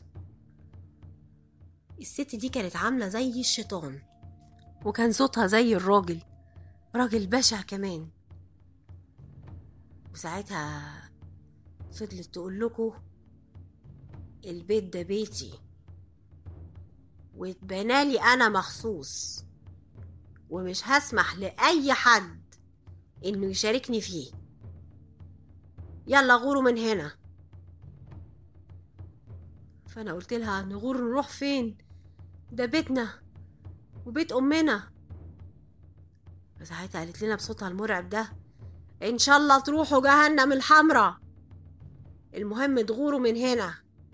الست دي كانت عاملة زي الشيطان وكان صوتها زي الراجل راجل بشع كمان وساعتها فضلت تقول لكم البيت ده بيتي واتبنالي انا مخصوص ومش هسمح لاي حد انه يشاركني فيه يلا غوروا من هنا فانا قلت لها نغور نروح فين ده بيتنا وبيت امنا فساعتها قالت لنا بصوتها المرعب ده ان شاء الله تروحوا جهنم الحمراء المهم تغوروا من هنا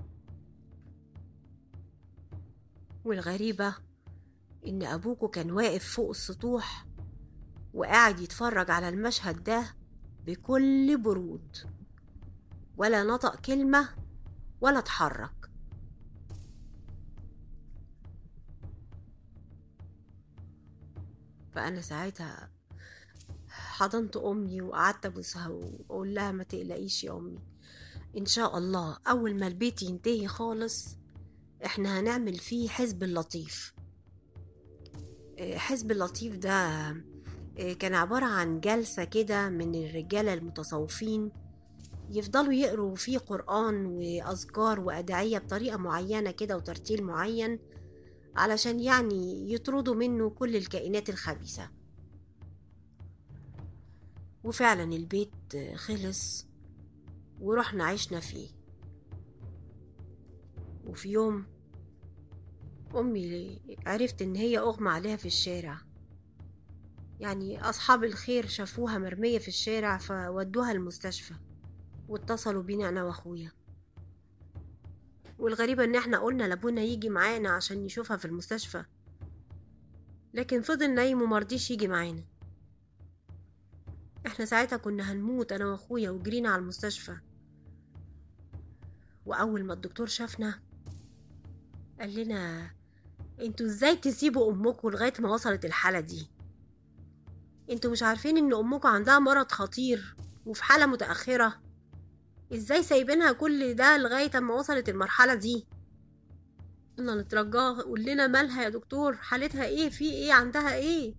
والغريبة إن أبوكوا كان واقف فوق السطوح وقاعد يتفرج على المشهد ده بكل برود ولا نطق كلمة ولا اتحرك فأنا ساعتها حضنت أمي وقعدت أبوسها وأقول لها ما تقلقيش يا أمي إن شاء الله أول ما البيت ينتهي خالص إحنا هنعمل فيه حزب اللطيف حزب اللطيف ده كان عبارة عن جلسة كده من الرجالة المتصوفين يفضلوا يقروا فيه قرآن وأذكار وأدعية بطريقة معينة كده وترتيل معين علشان يعني يطردوا منه كل الكائنات الخبيثة وفعلا البيت خلص ورحنا عشنا فيه وفي يوم أمي عرفت إن هي أغمى عليها في الشارع يعني أصحاب الخير شافوها مرمية في الشارع فودوها المستشفى واتصلوا بينا أنا وأخويا والغريبة إن إحنا قلنا لأبونا يجي معانا عشان يشوفها في المستشفى لكن فضل نايم ومرضيش يجي معانا إحنا ساعتها كنا هنموت أنا وأخويا وجرينا على المستشفى وأول ما الدكتور شافنا قال لنا انتوا ازاي تسيبوا امكم لغايه ما وصلت الحاله دي انتوا مش عارفين ان امكم عندها مرض خطير وفي حالة متأخرة ازاي سايبينها كل ده لغاية اما وصلت المرحلة دي قلنا نترجاه قول لنا مالها يا دكتور حالتها ايه في ايه عندها ايه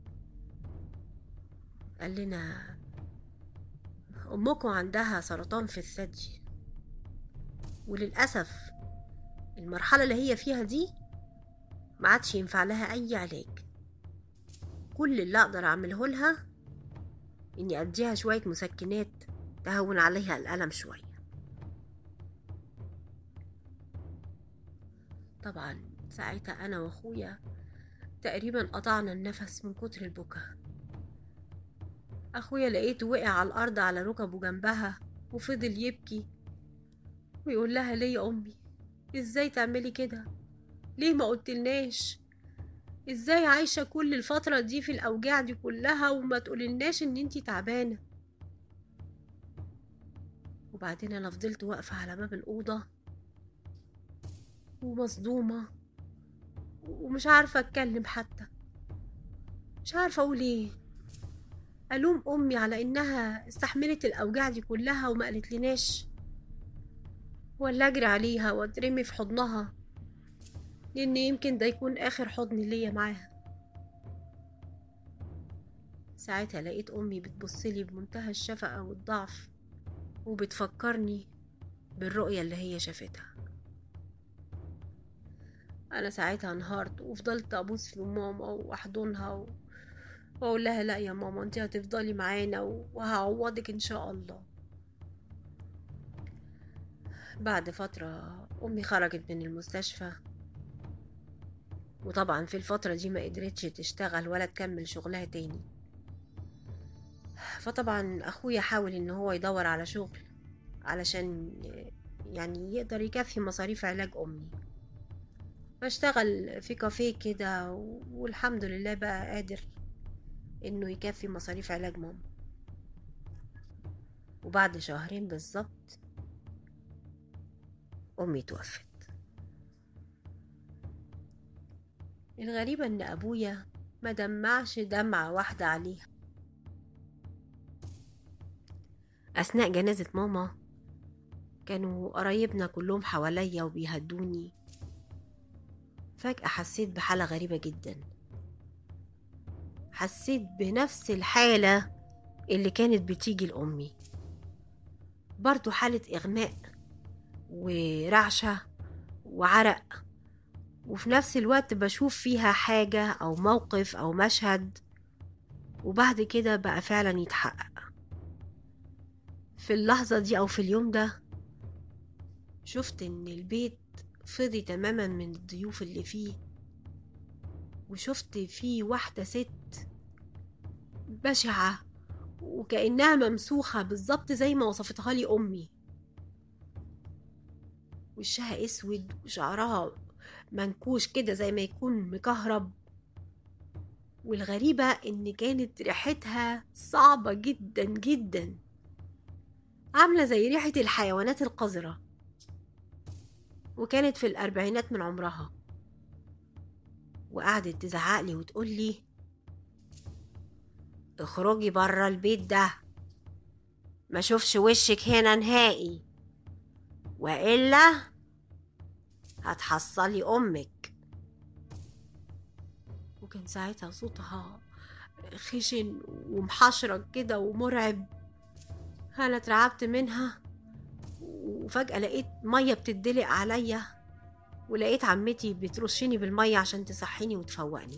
قال لنا امكم عندها سرطان في الثدي وللأسف المرحلة اللي هي فيها دي ما عادش ينفع لها أي علاج كل اللي أقدر أعمله لها إني أديها شوية مسكنات تهون عليها الألم شوية طبعا ساعتها أنا وأخويا تقريبا قطعنا النفس من كتر البكا أخويا لقيته وقع على الأرض على ركبه جنبها وفضل يبكي ويقول لها ليه يا أمي إزاي تعملي كده ليه ما قلتلناش ازاي عايشة كل الفترة دي في الأوجاع دي كلها وما تقوللناش إن انتي تعبانة وبعدين أنا فضلت واقفة على باب الأوضة ومصدومة ومش عارفة أتكلم حتى مش عارفة أقول إيه ألوم أمي على إنها استحملت الأوجاع دي كلها وما قالتلناش ولا أجري عليها وأترمي في حضنها لأن يمكن ده يكون آخر حضن ليا معاها ساعتها لقيت أمي بتبصلي بمنتهى الشفقة والضعف وبتفكرني بالرؤية اللي هي شافتها أنا ساعتها انهارت وفضلت أبوس في ماما وأحضنها و... وأقول لها لا يا ماما أنت هتفضلي معانا وهعوضك إن شاء الله بعد فترة أمي خرجت من المستشفى وطبعا في الفترة دي ما قدرتش تشتغل ولا تكمل شغلها تاني فطبعا أخويا حاول إن هو يدور على شغل علشان يعني يقدر يكفي مصاريف علاج أمي فاشتغل في كافيه كده والحمد لله بقى قادر إنه يكفي مصاريف علاج ماما وبعد شهرين بالظبط أمي توفت الغريبة إن أبويا ما دمعش دمعة واحدة عليها أثناء جنازة ماما كانوا قرايبنا كلهم حواليا وبيهدوني فجأة حسيت بحالة غريبة جدا حسيت بنفس الحالة اللي كانت بتيجي لأمي برضو حالة إغماء ورعشة وعرق وفي نفس الوقت بشوف فيها حاجة أو موقف أو مشهد وبعد كده بقى فعلا يتحقق في اللحظة دي أو في اليوم ده شفت إن البيت فضي تماما من الضيوف اللي فيه وشفت فيه واحدة ست بشعة وكأنها ممسوخة بالظبط زي ما وصفتها لي أمي وشها اسود وشعرها منكوش كده زي ما يكون مكهرب والغريبة إن كانت ريحتها صعبة جدا جدا عاملة زي ريحة الحيوانات القذرة وكانت في الأربعينات من عمرها وقعدت تزعقلي وتقولي اخرجي برا البيت ده ما شوفش وشك هنا نهائي وإلا هتحصلي أمك وكان ساعتها صوتها خشن ومحشرج كده ومرعب أنا اترعبت منها وفجأة لقيت مية بتدلق عليا ولقيت عمتي بترشني بالمية عشان تصحيني وتفوقني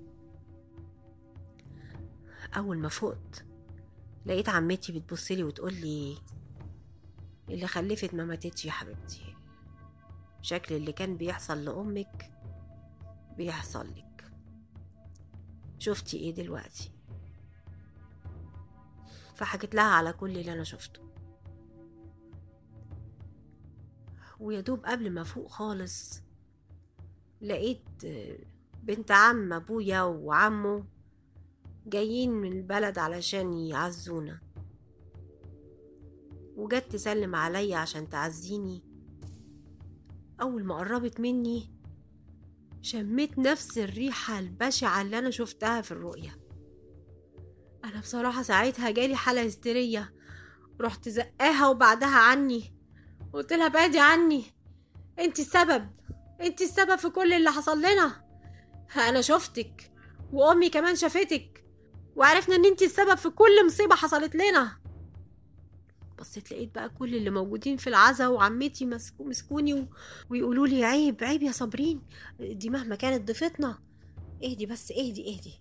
أول ما فقت لقيت عمتي بتبصلي وتقولي اللي خلفت ما ماتتش يا حبيبتي شكل اللي كان بيحصل لأمك بيحصل لك شفتي ايه دلوقتي فحكيت لها على كل اللي انا شفته ويا دوب قبل ما فوق خالص لقيت بنت عم ابويا وعمه جايين من البلد علشان يعزونا وجت تسلم عليا عشان تعزيني أول ما قربت مني شميت نفس الريحة البشعة اللي أنا شفتها في الرؤية انا بصراحة ساعتها جالي حالة هستيرية رحت زقاها وبعدها عني قلت لها بعدي عني انت السبب انت السبب في كل اللي حصل لنا انا شفتك وامي كمان شافتك وعرفنا ان انت السبب في كل مصيبة حصلت لنا بصيت لقيت بقى كل اللي موجودين في العزا وعمتي مسكو مسكوني و... ويقولوا لي عيب عيب يا صابرين دي مهما كانت ضيفتنا اهدي بس اهدي اهدي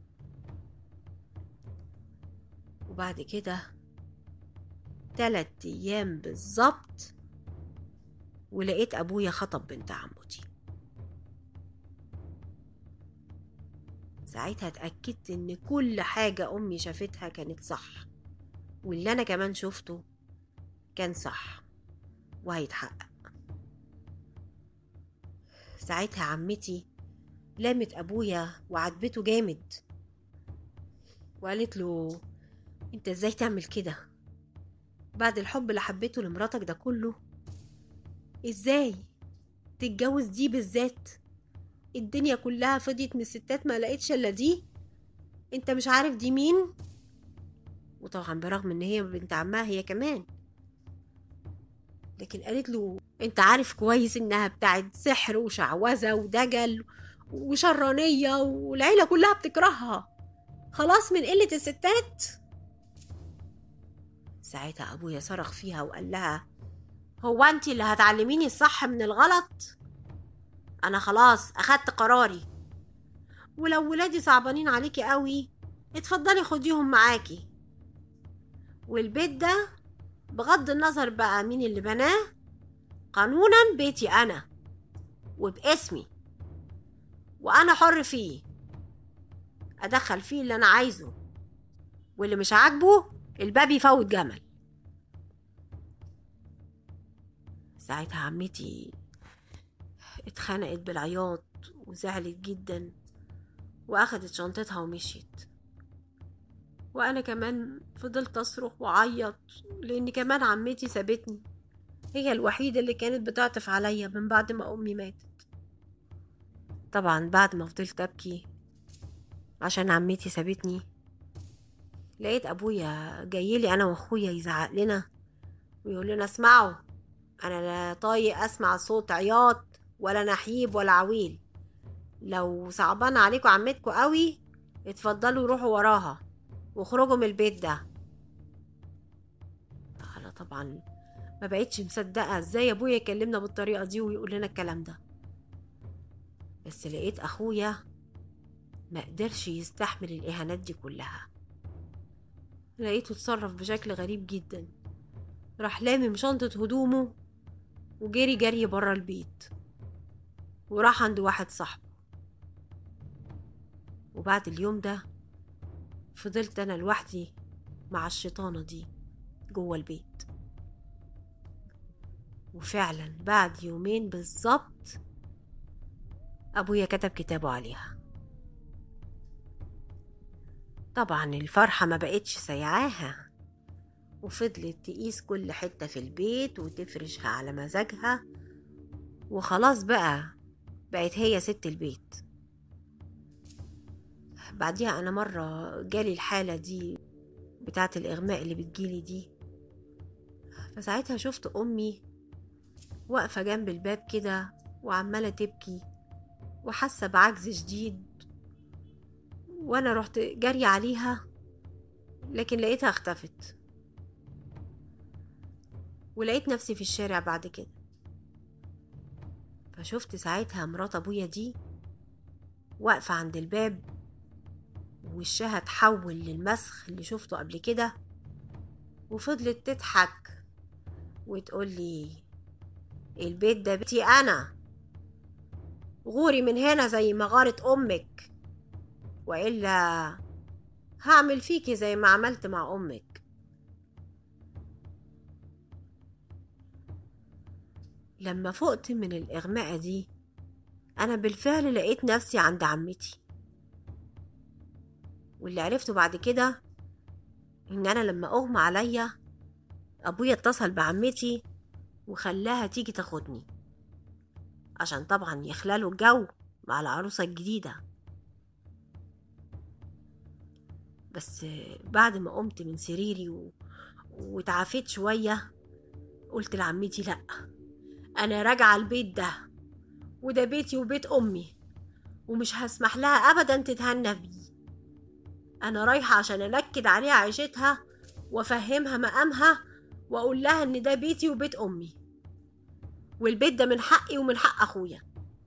وبعد كده تلات ايام بالظبط ولقيت ابويا خطب بنت عمتي ساعتها اتأكدت ان كل حاجة امي شافتها كانت صح واللي انا كمان شفته كان صح وهيتحقق ساعتها عمتي لامت ابويا وعاتبته جامد وقالت له انت ازاي تعمل كده بعد الحب اللي حبيته لمراتك ده كله ازاي تتجوز دي بالذات الدنيا كلها فضيت من الستات ما لقيتش الا دي انت مش عارف دي مين وطبعا برغم ان هي بنت عمها هي كمان لكن قالت له انت عارف كويس انها بتاعت سحر وشعوذة ودجل وشرانية والعيلة كلها بتكرهها خلاص من قلة الستات ساعتها ابويا صرخ فيها وقال لها هو انت اللي هتعلميني الصح من الغلط انا خلاص اخدت قراري ولو ولادي صعبانين عليكي قوي اتفضلي خديهم معاكي والبيت ده بغض النظر بقى مين اللي بناه قانونا بيتي انا وباسمي وانا حر فيه ادخل فيه اللي انا عايزه واللي مش عاجبه الباب يفوت جمل ساعتها عمتي اتخنقت بالعياط وزعلت جدا واخدت شنطتها ومشيت وانا كمان فضلت اصرخ وعيط لان كمان عمتي سابتني هي الوحيدة اللي كانت بتعطف عليا من بعد ما امي ماتت طبعا بعد ما فضلت ابكي عشان عمتي سابتني لقيت ابويا جايلي انا واخويا يزعق لنا ويقول لنا اسمعوا انا لا طايق اسمع صوت عياط ولا نحيب ولا عويل لو صعبان عليكم عمتكم قوي اتفضلوا روحوا وراها واخرجوا من البيت ده انا طبعا ما بقتش مصدقه ازاي ابويا يكلمنا بالطريقه دي ويقول لنا الكلام ده بس لقيت اخويا ما قدرش يستحمل الاهانات دي كلها لقيته اتصرف بشكل غريب جدا راح لامم شنطة هدومه وجري جري برا البيت وراح عند واحد صاحبه وبعد اليوم ده فضلت أنا لوحدي مع الشيطانة دي جوه البيت وفعلا بعد يومين بالظبط أبويا كتب كتابه عليها طبعا الفرحة ما بقتش سيعاها وفضلت تقيس كل حتة في البيت وتفرشها على مزاجها وخلاص بقى بقت هي ست البيت بعديها أنا مرة جالي الحالة دي بتاعة الإغماء اللي بتجيلي دي فساعتها شفت أمي واقفة جنب الباب كده وعمالة تبكي وحاسة بعجز شديد وانا رحت جري عليها لكن لقيتها اختفت ولقيت نفسي في الشارع بعد كده فشفت ساعتها مرات ابويا دي واقفة عند الباب وشها اتحول للمسخ اللي شفته قبل كده وفضلت تضحك وتقولي البيت ده بيتي انا غوري من هنا زي ما غارت امك والا هعمل فيكي زي ما عملت مع امك لما فقت من الاغماء دي انا بالفعل لقيت نفسي عند عمتي واللي عرفته بعد كده ان انا لما اغمى عليا ابويا اتصل بعمتي وخلاها تيجي تاخدني عشان طبعا يخلالوا الجو مع العروسة الجديدة بس بعد ما قمت من سريري و... وتعافيت شوية قلت لعمتي لأ أنا راجعة البيت ده وده بيتي وبيت أمي ومش هسمح لها أبدا تتهنى بيه أنا رايحة عشان أنكد عليها عيشتها وأفهمها مقامها وأقول لها إن ده بيتي وبيت أمي والبيت ده من حقي ومن حق أخويا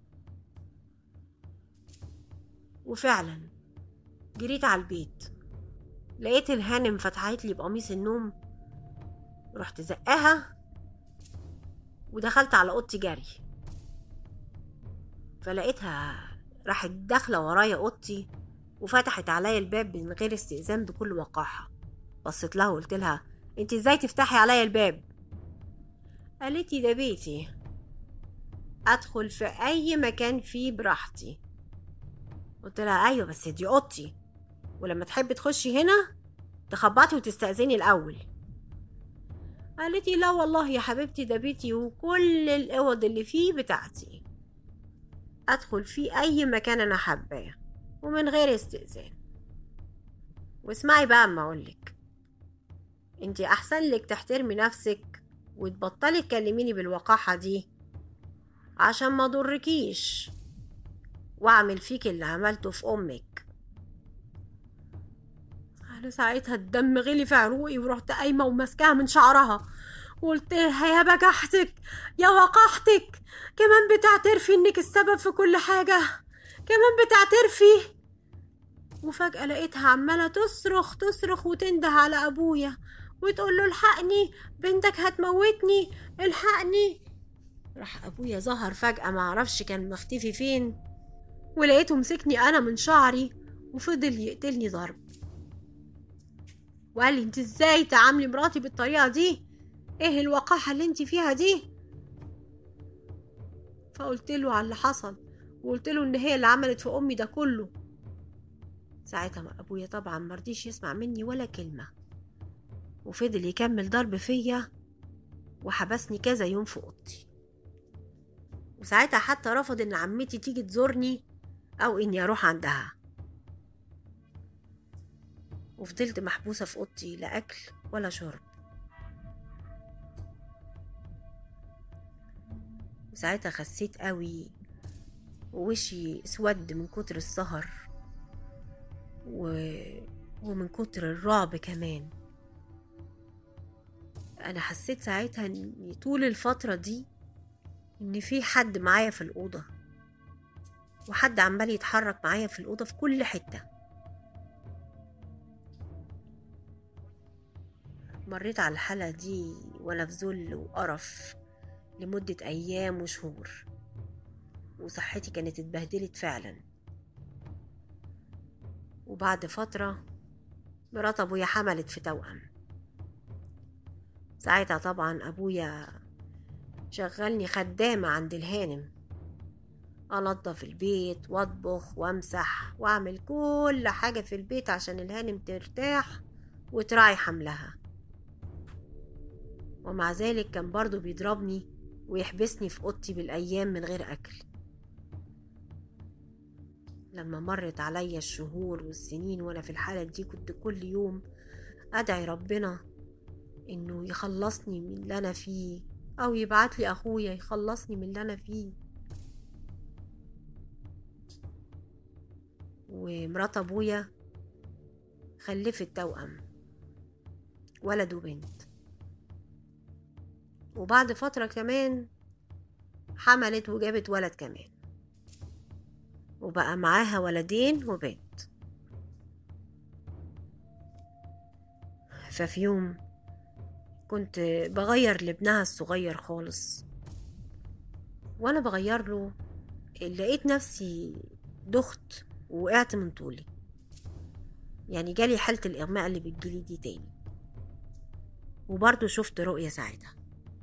وفعلا جريت على البيت لقيت الهانم فتحت لي بقميص النوم رحت زقاها ودخلت على اوضتي جري فلقيتها راحت داخله ورايا اوضتي وفتحت عليا الباب من غير استئذان بكل وقاحه بصيت لها وقلت لها انت ازاي تفتحي عليا الباب قالت لي ده بيتي ادخل في اي مكان فيه براحتي قلت لها ايوه بس دي اوضتي ولما تحبي تخشي هنا تخبطي وتستأذني الأول قالت لي لا والله يا حبيبتي ده بيتي وكل الأوض اللي فيه بتاعتي أدخل فيه أي مكان أنا حباه ومن غير استئذان واسمعي بقى أما أقولك انتي أحسن لك تحترمي نفسك وتبطلي تكلميني بالوقاحة دي عشان ما ضركيش واعمل فيك اللي عملته في أمك انا ساعتها الدم غلي في عروقي ورحت قايمه وماسكاها من شعرها وقلت لها يا بجحتك يا وقحتك كمان بتعترفي انك السبب في كل حاجه كمان بتعترفي وفجأة لقيتها عمالة تصرخ تصرخ وتنده على أبويا وتقول له الحقني بنتك هتموتني الحقني راح أبويا ظهر فجأة معرفش كان مختفي فين ولقيته مسكني أنا من شعري وفضل يقتلني ضرب وقال لي انت ازاي تعاملي مراتي بالطريقه دي ايه الوقاحه اللي انت فيها دي فقلت له على اللي حصل وقلت له ان هي اللي عملت في امي ده كله ساعتها ابويا طبعا مرضيش يسمع مني ولا كلمه وفضل يكمل ضرب فيا وحبسني كذا يوم في اوضتي وساعتها حتى رفض ان عمتي تيجي تزورني او اني اروح عندها وفضلت محبوسة في أوضتي لا أكل ولا شرب وساعتها خسيت قوي ووشي اسود من كتر السهر و... ومن كتر الرعب كمان انا حسيت ساعتها ان طول الفترة دي ان في حد معايا في الأوضة وحد عمال يتحرك معايا في الأوضة في كل حتة مريت على الحالة دي وأنا في ذل وقرف لمدة أيام وشهور وصحتي كانت اتبهدلت فعلا وبعد فترة مرات أبويا حملت في توأم ساعتها طبعا أبويا شغلني خدامة عند الهانم أنضف البيت وأطبخ وأمسح وأعمل كل حاجة في البيت عشان الهانم ترتاح وتراعي حملها ومع ذلك كان برضه بيضربني ويحبسني في أوضتي بالأيام من غير أكل لما مرت عليا الشهور والسنين وأنا في الحالة دي كنت كل يوم أدعي ربنا إنه يخلصني من اللي أنا فيه أو يبعت لي أخويا يخلصني من اللي أنا فيه ومرات أبويا خلفت توأم ولد وبنت وبعد فترة كمان حملت وجابت ولد كمان وبقى معاها ولدين وبنت ففي يوم كنت بغير لابنها الصغير خالص وانا بغير له لقيت نفسي دخت ووقعت من طولي يعني جالي حالة الإغماء اللي بتجيلي دي تاني وبرضه شفت رؤية ساعتها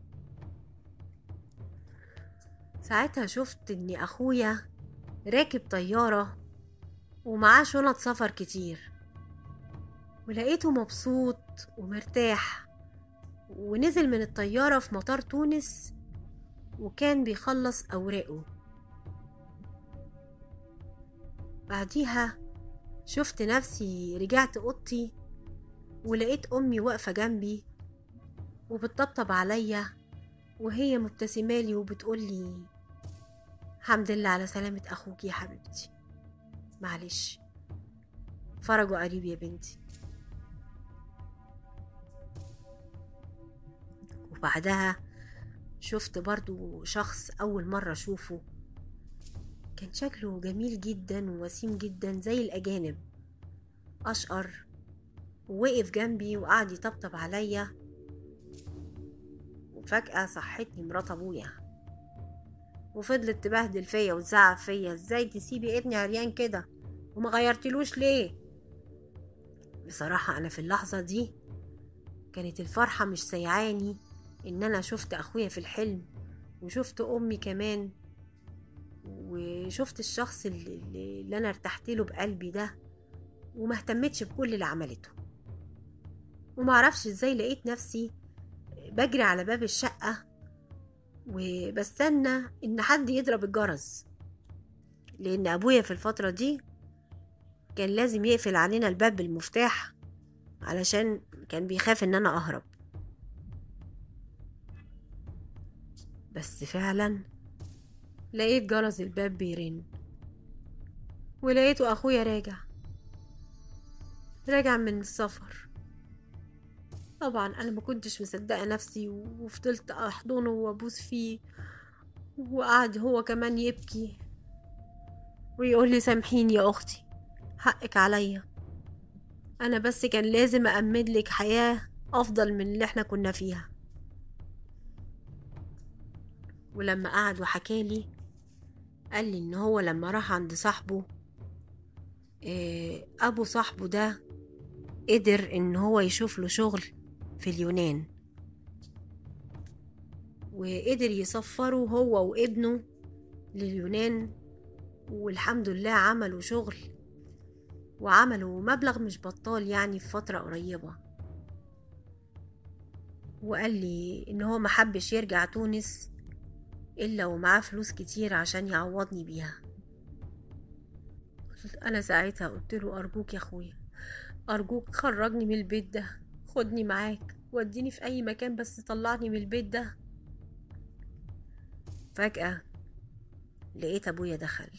ساعتها شفت ان اخويا راكب طيارة ومعاه شنط سفر كتير ولقيته مبسوط ومرتاح ونزل من الطيارة في مطار تونس وكان بيخلص أوراقه بعديها شفت نفسي رجعت اوضتي ولقيت امي واقفه جنبي وبتطبطب عليا وهي مبتسمالي وبتقولي الحمد لله على سلامة أخوك يا حبيبتي معلش فرجه قريب يا بنتي وبعدها شفت برضو شخص أول مرة أشوفه كان شكله جميل جدا ووسيم جدا زي الأجانب أشقر ووقف جنبي وقعد يطبطب عليا وفجأة صحتني مرات أبويا وفضلت تبهدل فيا وتزعق فيا ازاي تسيبي ابني عريان كده وما غيرتلوش ليه بصراحة أنا في اللحظة دي كانت الفرحة مش سيعاني إن أنا شفت أخويا في الحلم وشفت أمي كمان وشفت الشخص اللي, اللي أنا ارتحت له بقلبي ده وما اهتمتش بكل اللي عملته ومعرفش ازاي لقيت نفسي بجري على باب الشقة وبستنى إن حد يضرب الجرس لأن أبويا في الفترة دي كان لازم يقفل علينا الباب بالمفتاح علشان كان بيخاف إن أنا أهرب بس فعلا لقيت جرس الباب بيرن ولقيته أخويا راجع راجع من السفر طبعا انا ما كنتش مصدقه نفسي وفضلت احضنه وابوس فيه وقعد هو كمان يبكي ويقول لي سامحيني يا اختي حقك عليا انا بس كان لازم أأمن لك حياه افضل من اللي احنا كنا فيها ولما قعد وحكالي قال لي ان هو لما راح عند صاحبه ابو صاحبه ده قدر ان هو يشوف له شغل في اليونان وقدر يسفره هو وابنه لليونان والحمد لله عملوا شغل وعملوا مبلغ مش بطال يعني في فترة قريبة وقال لي ان هو محبش يرجع تونس الا ومعاه فلوس كتير عشان يعوضني بيها انا ساعتها قلت له ارجوك يا اخويا ارجوك خرجني من البيت ده خدني معاك وديني في اي مكان بس طلعني من البيت ده فجأة لقيت ابويا دخل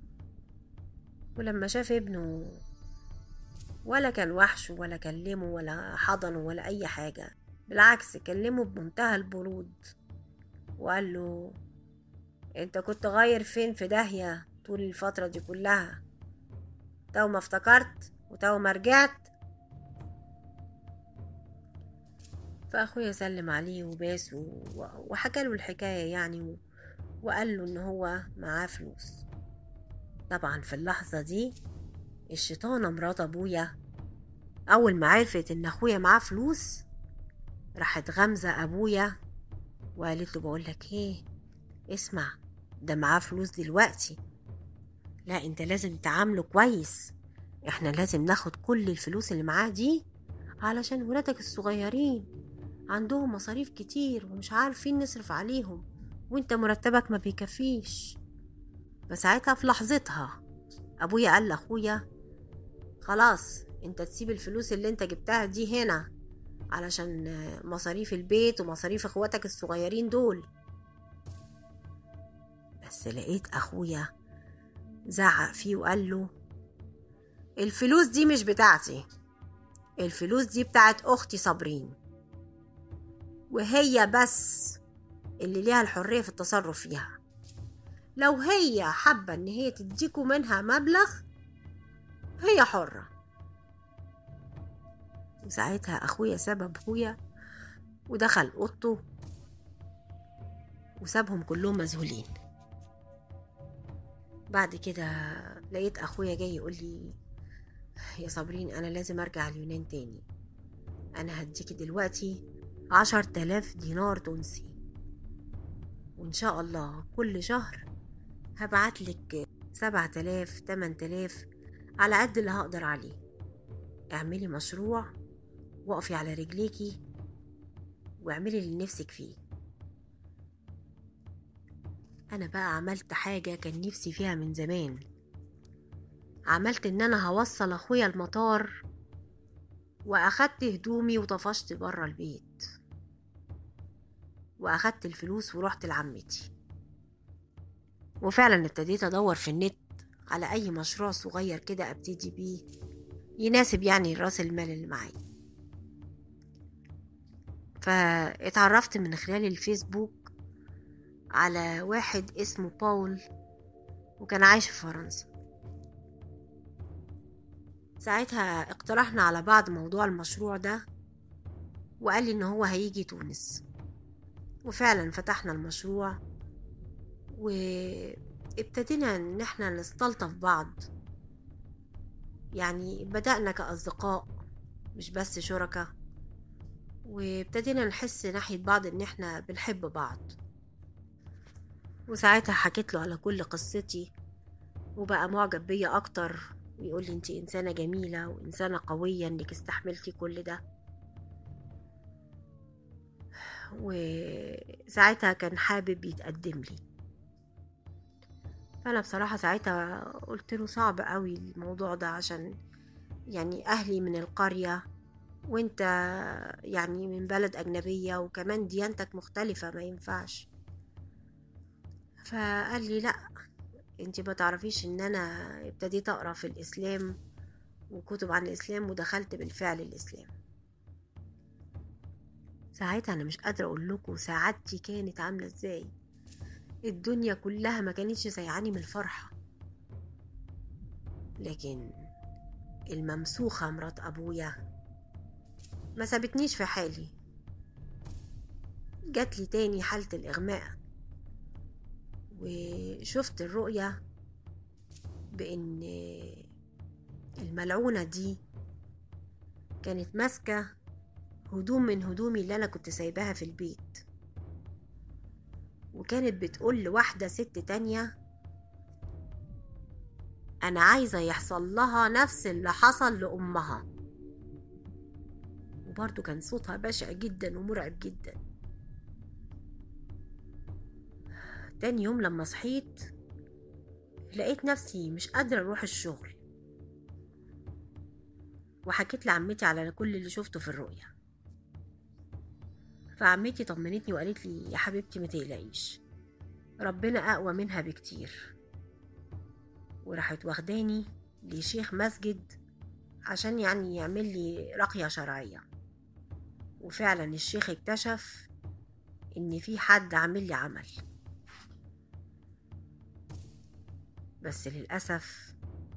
ولما شاف ابنه ولا كان وحشه ولا كلمه ولا حضنه ولا اي حاجة بالعكس كلمه بمنتهى البرود وقال له انت كنت غاير فين في داهية طول الفترة دي كلها تو ما افتكرت وتو ما رجعت فأخويا سلم عليه وباس وحكى له الحكاية يعني وقال له إن هو معاه فلوس طبعا في اللحظة دي الشيطانة مرات أبويا أول ما عرفت إن أخويا معاه فلوس راحت غمزة أبويا وقالت له بقولك إيه اسمع ده معاه فلوس دلوقتي لا انت لازم تعامله كويس احنا لازم ناخد كل الفلوس اللي معاه دي علشان ولادك الصغيرين عندهم مصاريف كتير ومش عارفين نصرف عليهم وانت مرتبك ما بيكفيش فساعتها في لحظتها ابويا قال لاخويا خلاص انت تسيب الفلوس اللي انت جبتها دي هنا علشان مصاريف البيت ومصاريف اخواتك الصغيرين دول بس لقيت اخويا زعق فيه وقال له الفلوس دي مش بتاعتي الفلوس دي بتاعت اختي صابرين وهي بس اللي ليها الحرية في التصرف فيها لو هي حابة ان هي تديكوا منها مبلغ هي حرة وساعتها اخويا ساب ابويا ودخل اوضته وسابهم كلهم مذهولين بعد كده لقيت اخويا جاي يقول لي يا صابرين انا لازم ارجع اليونان تاني انا هديكي دلوقتي عشر تلاف دينار تونسي وان شاء الله كل شهر هبعتلك سبعة تلاف تمن تلاف على قد اللي هقدر عليه اعملي مشروع وقفي على رجليكي واعملي اللي نفسك فيه انا بقى عملت حاجة كان نفسي فيها من زمان عملت ان انا هوصل اخويا المطار واخدت هدومي وطفشت برا البيت واخدت الفلوس ورحت لعمتي وفعلا ابتديت ادور في النت على اي مشروع صغير كده ابتدي بيه يناسب يعني راس المال اللي معايا فاتعرفت من خلال الفيسبوك على واحد اسمه باول وكان عايش في فرنسا ساعتها اقترحنا على بعض موضوع المشروع ده وقال لي ان هو هيجي تونس وفعلا فتحنا المشروع وابتدينا ان احنا نستلطف بعض يعني بدأنا كأصدقاء مش بس شركاء وابتدينا نحس ناحية بعض ان احنا بنحب بعض وساعتها حكيت له على كل قصتي وبقى معجب بيا اكتر ويقول لي انت انسانة جميلة وانسانة قوية انك استحملتي كل ده وساعتها كان حابب يتقدم لي فانا بصراحة ساعتها قلت له صعب قوي الموضوع ده عشان يعني اهلي من القرية وانت يعني من بلد اجنبية وكمان ديانتك مختلفة ما ينفعش فقال لي لا انت ما تعرفيش ان انا ابتديت اقرا في الاسلام وكتب عن الاسلام ودخلت بالفعل الاسلام ساعتها انا مش قادره اقول لكم سعادتي كانت عامله ازاي الدنيا كلها ما كانتش سيعاني من الفرحه لكن الممسوخه مرات ابويا ما سابتنيش في حالي جات لي تاني حاله الاغماء وشفت الرؤية بإن الملعونة دي كانت ماسكة هدوم من هدومي اللي أنا كنت سايباها في البيت وكانت بتقول لواحدة ست تانية أنا عايزة يحصل لها نفس اللي حصل لأمها وبرضه كان صوتها بشع جدا ومرعب جدا تاني يوم لما صحيت لقيت نفسي مش قادرة أروح الشغل وحكيت لعمتي على كل اللي شفته في الرؤية فعمتي طمنتني وقالت لي يا حبيبتي ما تقلقيش ربنا أقوى منها بكتير وراحت واخداني لشيخ مسجد عشان يعني يعمل لي رقية شرعية وفعلا الشيخ اكتشف ان في حد عامل لي عمل بس للأسف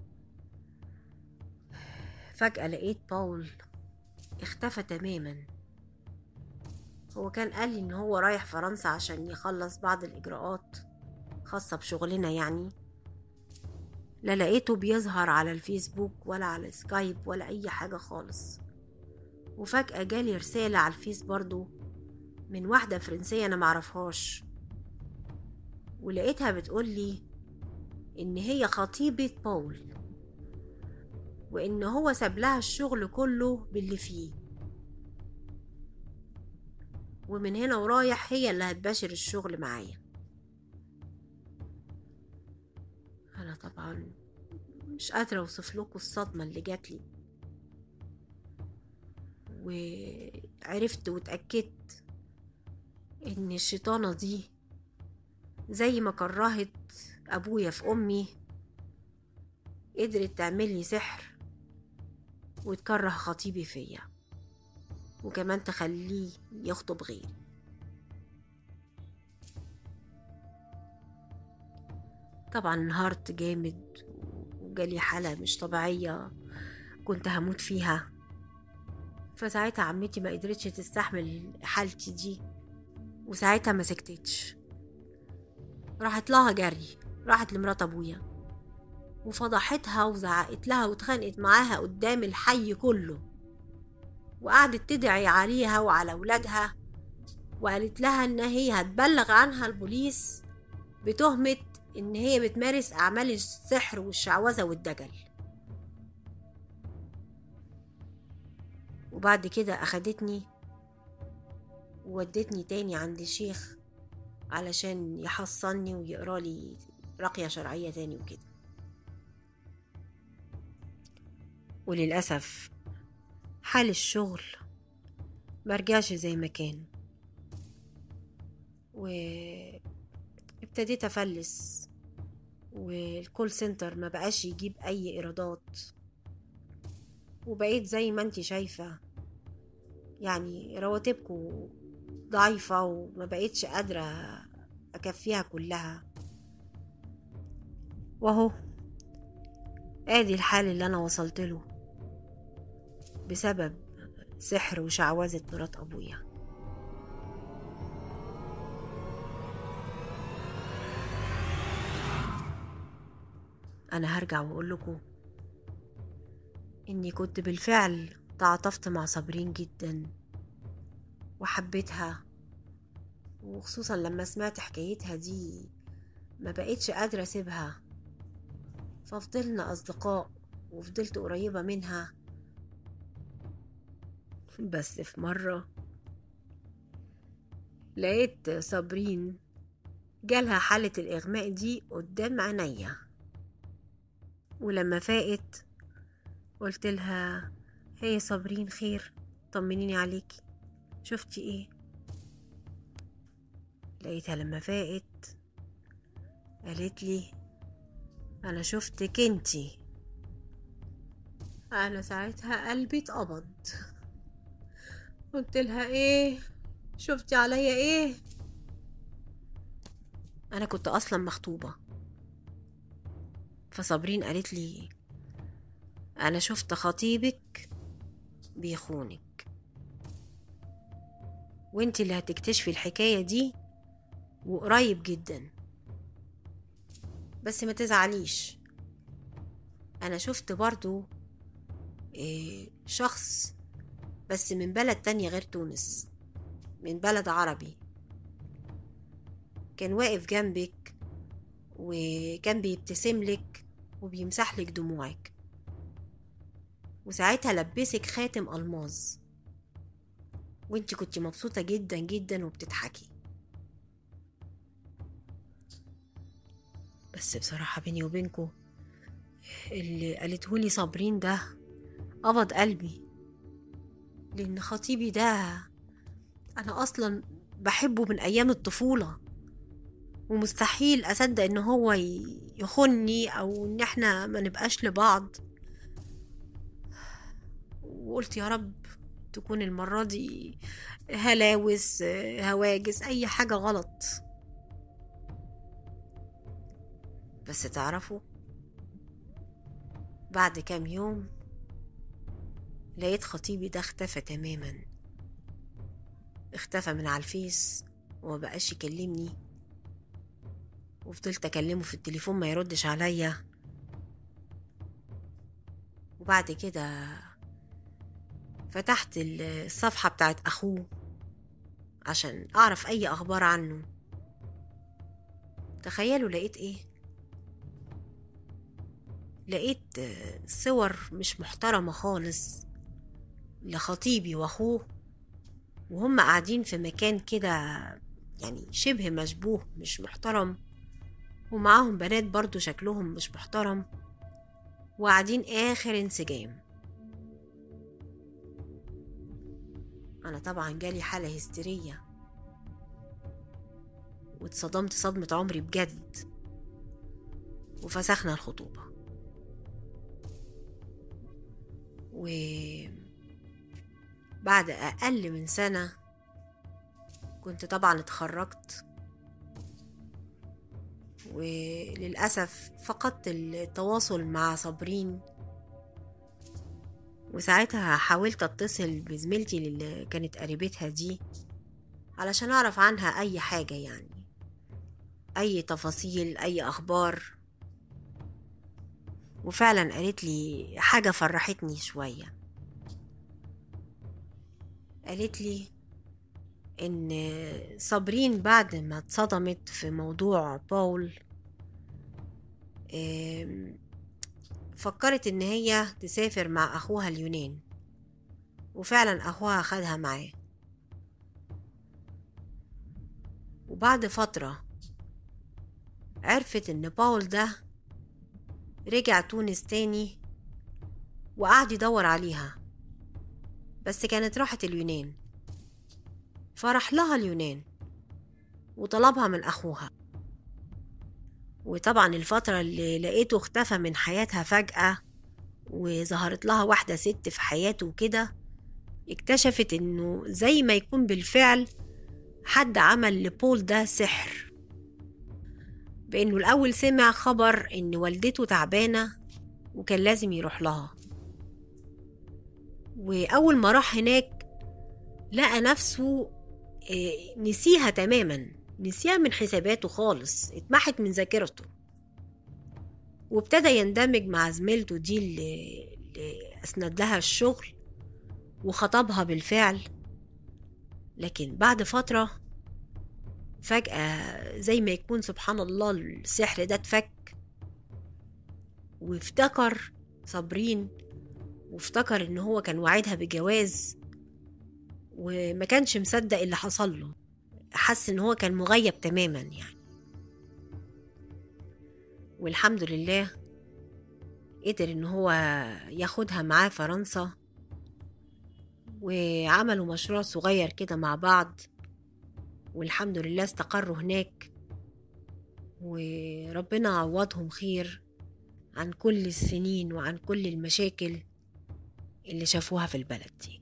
فجأة لقيت باول اختفى تماما هو كان قال لي ان هو رايح فرنسا عشان يخلص بعض الاجراءات خاصة بشغلنا يعني لا لقيته بيظهر على الفيسبوك ولا على سكايب ولا اي حاجة خالص وفجأة جالي رسالة على الفيس برضو من واحدة فرنسية انا معرفهاش ولقيتها بتقول لي إن هي خطيبة باول وإن هو ساب لها الشغل كله باللي فيه ومن هنا ورايح هي اللي هتباشر الشغل معايا أنا طبعا مش قادرة أوصف لكم الصدمة اللي جاتلي وعرفت واتأكدت إن الشيطانة دي زي ما كرهت أبويا في أمي قدرت تعمل لي سحر وتكره خطيبي فيا وكمان تخليه يخطب غيري طبعا انهارت جامد وجالي حالة مش طبيعية كنت هموت فيها فساعتها عمتي ما قدرتش تستحمل حالتي دي وساعتها ما سكتتش راحت لها جري راحت لمرات ابويا وفضحتها وزعقت لها واتخانقت معاها قدام الحي كله وقعدت تدعي عليها وعلى ولادها وقالت لها ان هي هتبلغ عنها البوليس بتهمة ان هي بتمارس اعمال السحر والشعوذة والدجل وبعد كده اخدتني وودتني تاني عند شيخ علشان يحصني ويقرا لي رقية شرعية تاني وكده وللأسف حال الشغل مرجعش زي ما كان وابتديت أفلس والكول سنتر ما بقاش يجيب أي إيرادات وبقيت زي ما انتي شايفة يعني رواتبكو ضعيفة وما بقيتش قادرة أكفيها كلها وهو ادي الحال اللي انا وصلت له بسبب سحر وشعوذة مرات ابويا انا هرجع واقول لكم اني كنت بالفعل تعاطفت مع صابرين جدا وحبيتها وخصوصا لما سمعت حكايتها دي ما بقيتش قادرة اسيبها ففضلنا أصدقاء وفضلت قريبة منها بس في مرة لقيت صابرين جالها حالة الإغماء دي قدام عينيا ولما فاقت قلت لها هي صابرين خير طمنيني عليكي شفتي ايه لقيتها لما فاقت قالت لي انا شفتك انتي انا ساعتها قلبي اتقبض قلت لها ايه شفتي عليا ايه انا كنت اصلا مخطوبه فصابرين قالت لي انا شفت خطيبك بيخونك وانت اللي هتكتشفي الحكايه دي وقريب جدا بس ما تزعليش انا شفت برضو إيه شخص بس من بلد تانية غير تونس من بلد عربي كان واقف جنبك وكان بيبتسم لك وبيمسح لك دموعك وساعتها لبسك خاتم ألماظ وانت كنت مبسوطة جدا جدا وبتضحكي بس بصراحة بيني وبينكو اللي قالتهولي صابرين ده قبض قلبي لأن خطيبي ده أنا أصلا بحبه من أيام الطفولة ومستحيل أصدق إن هو يخني أو إن إحنا ما نبقاش لبعض وقلت يا رب تكون المرة دي هلاوس هواجس أي حاجة غلط بس تعرفوا بعد كام يوم لقيت خطيبي ده اختفى تماما اختفى من على الفيس ومبقاش يكلمني وفضلت اكلمه في التليفون ما يردش عليا وبعد كده فتحت الصفحة بتاعت أخوه عشان أعرف أي أخبار عنه تخيلوا لقيت إيه لقيت صور مش محترمة خالص لخطيبي وأخوه وهم قاعدين في مكان كده يعني شبه مشبوه مش محترم ومعاهم بنات برضو شكلهم مش محترم وقاعدين آخر انسجام أنا طبعا جالي حالة هستيرية واتصدمت صدمة عمري بجد وفسخنا الخطوبة و بعد أقل من سنة كنت طبعا اتخرجت وللأسف فقدت التواصل مع صابرين وساعتها حاولت اتصل بزميلتي اللي كانت قريبتها دي علشان اعرف عنها اي حاجة يعني اي تفاصيل اي اخبار وفعلا قالت لي حاجة فرحتني شوية قالت لي ان صابرين بعد ما اتصدمت في موضوع باول فكرت ان هي تسافر مع اخوها اليونان وفعلا اخوها خدها معاه وبعد فترة عرفت ان باول ده رجع تونس تاني وقعد يدور عليها بس كانت راحت اليونان فراح لها اليونان وطلبها من أخوها وطبعا الفترة اللي لقيته اختفى من حياتها فجأة وظهرت لها واحدة ست في حياته وكده اكتشفت انه زي ما يكون بالفعل حد عمل لبول ده سحر بانه الاول سمع خبر ان والدته تعبانة وكان لازم يروح لها واول ما راح هناك لقى نفسه آه، نسيها تماما نسيها من حساباته خالص اتمحت من ذاكرته وابتدى يندمج مع زميلته دي اللي, اللي أسند لها الشغل وخطبها بالفعل لكن بعد فترة فجأة زي ما يكون سبحان الله السحر ده اتفك وافتكر صابرين وافتكر ان هو كان وعدها بجواز وما كانش مصدق اللي حصل له حس ان هو كان مغيب تماما يعني والحمد لله قدر ان هو ياخدها معاه فرنسا وعملوا مشروع صغير كده مع بعض والحمد لله استقروا هناك وربنا عوضهم خير عن كل السنين وعن كل المشاكل اللي شافوها في البلد دي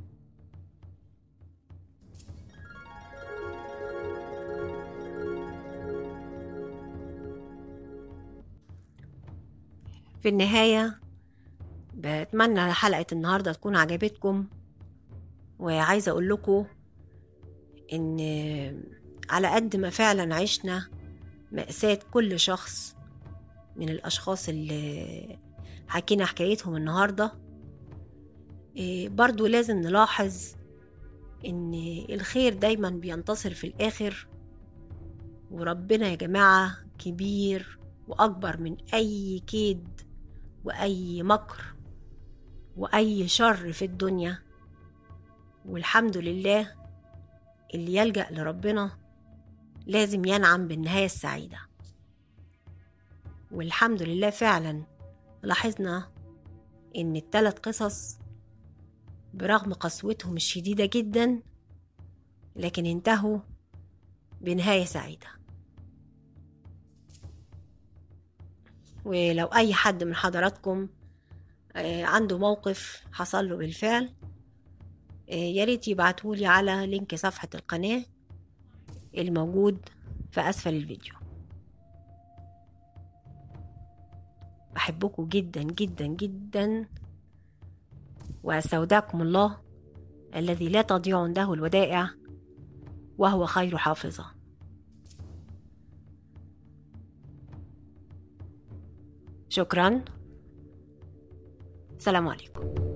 في النهاية بتمنى حلقة النهاردة تكون عجبتكم وعايزة أقول لكم إن على قد ما فعلا عشنا مأساة كل شخص من الأشخاص اللي حكينا حكايتهم النهاردة إيه، برضو لازم نلاحظ إن الخير دايما بينتصر في الآخر وربنا يا جماعة كبير وأكبر من أي كيد وأي مكر وأي شر في الدنيا والحمد لله اللي يلجأ لربنا لازم ينعم بالنهاية السعيدة والحمد لله فعلا لاحظنا إن التلات قصص برغم قسوتهم الشديدة جدا لكن انتهوا بنهاية سعيدة ولو أي حد من حضراتكم آه، عنده موقف حصل له بالفعل آه، يا ريت يبعتولي على لينك صفحة القناة الموجود في أسفل الفيديو بحبكم جدا جدا جدا وأستودعكم الله الذي لا تضيع عنده الودائع وهو خير حافظة شكرا سلام عليكم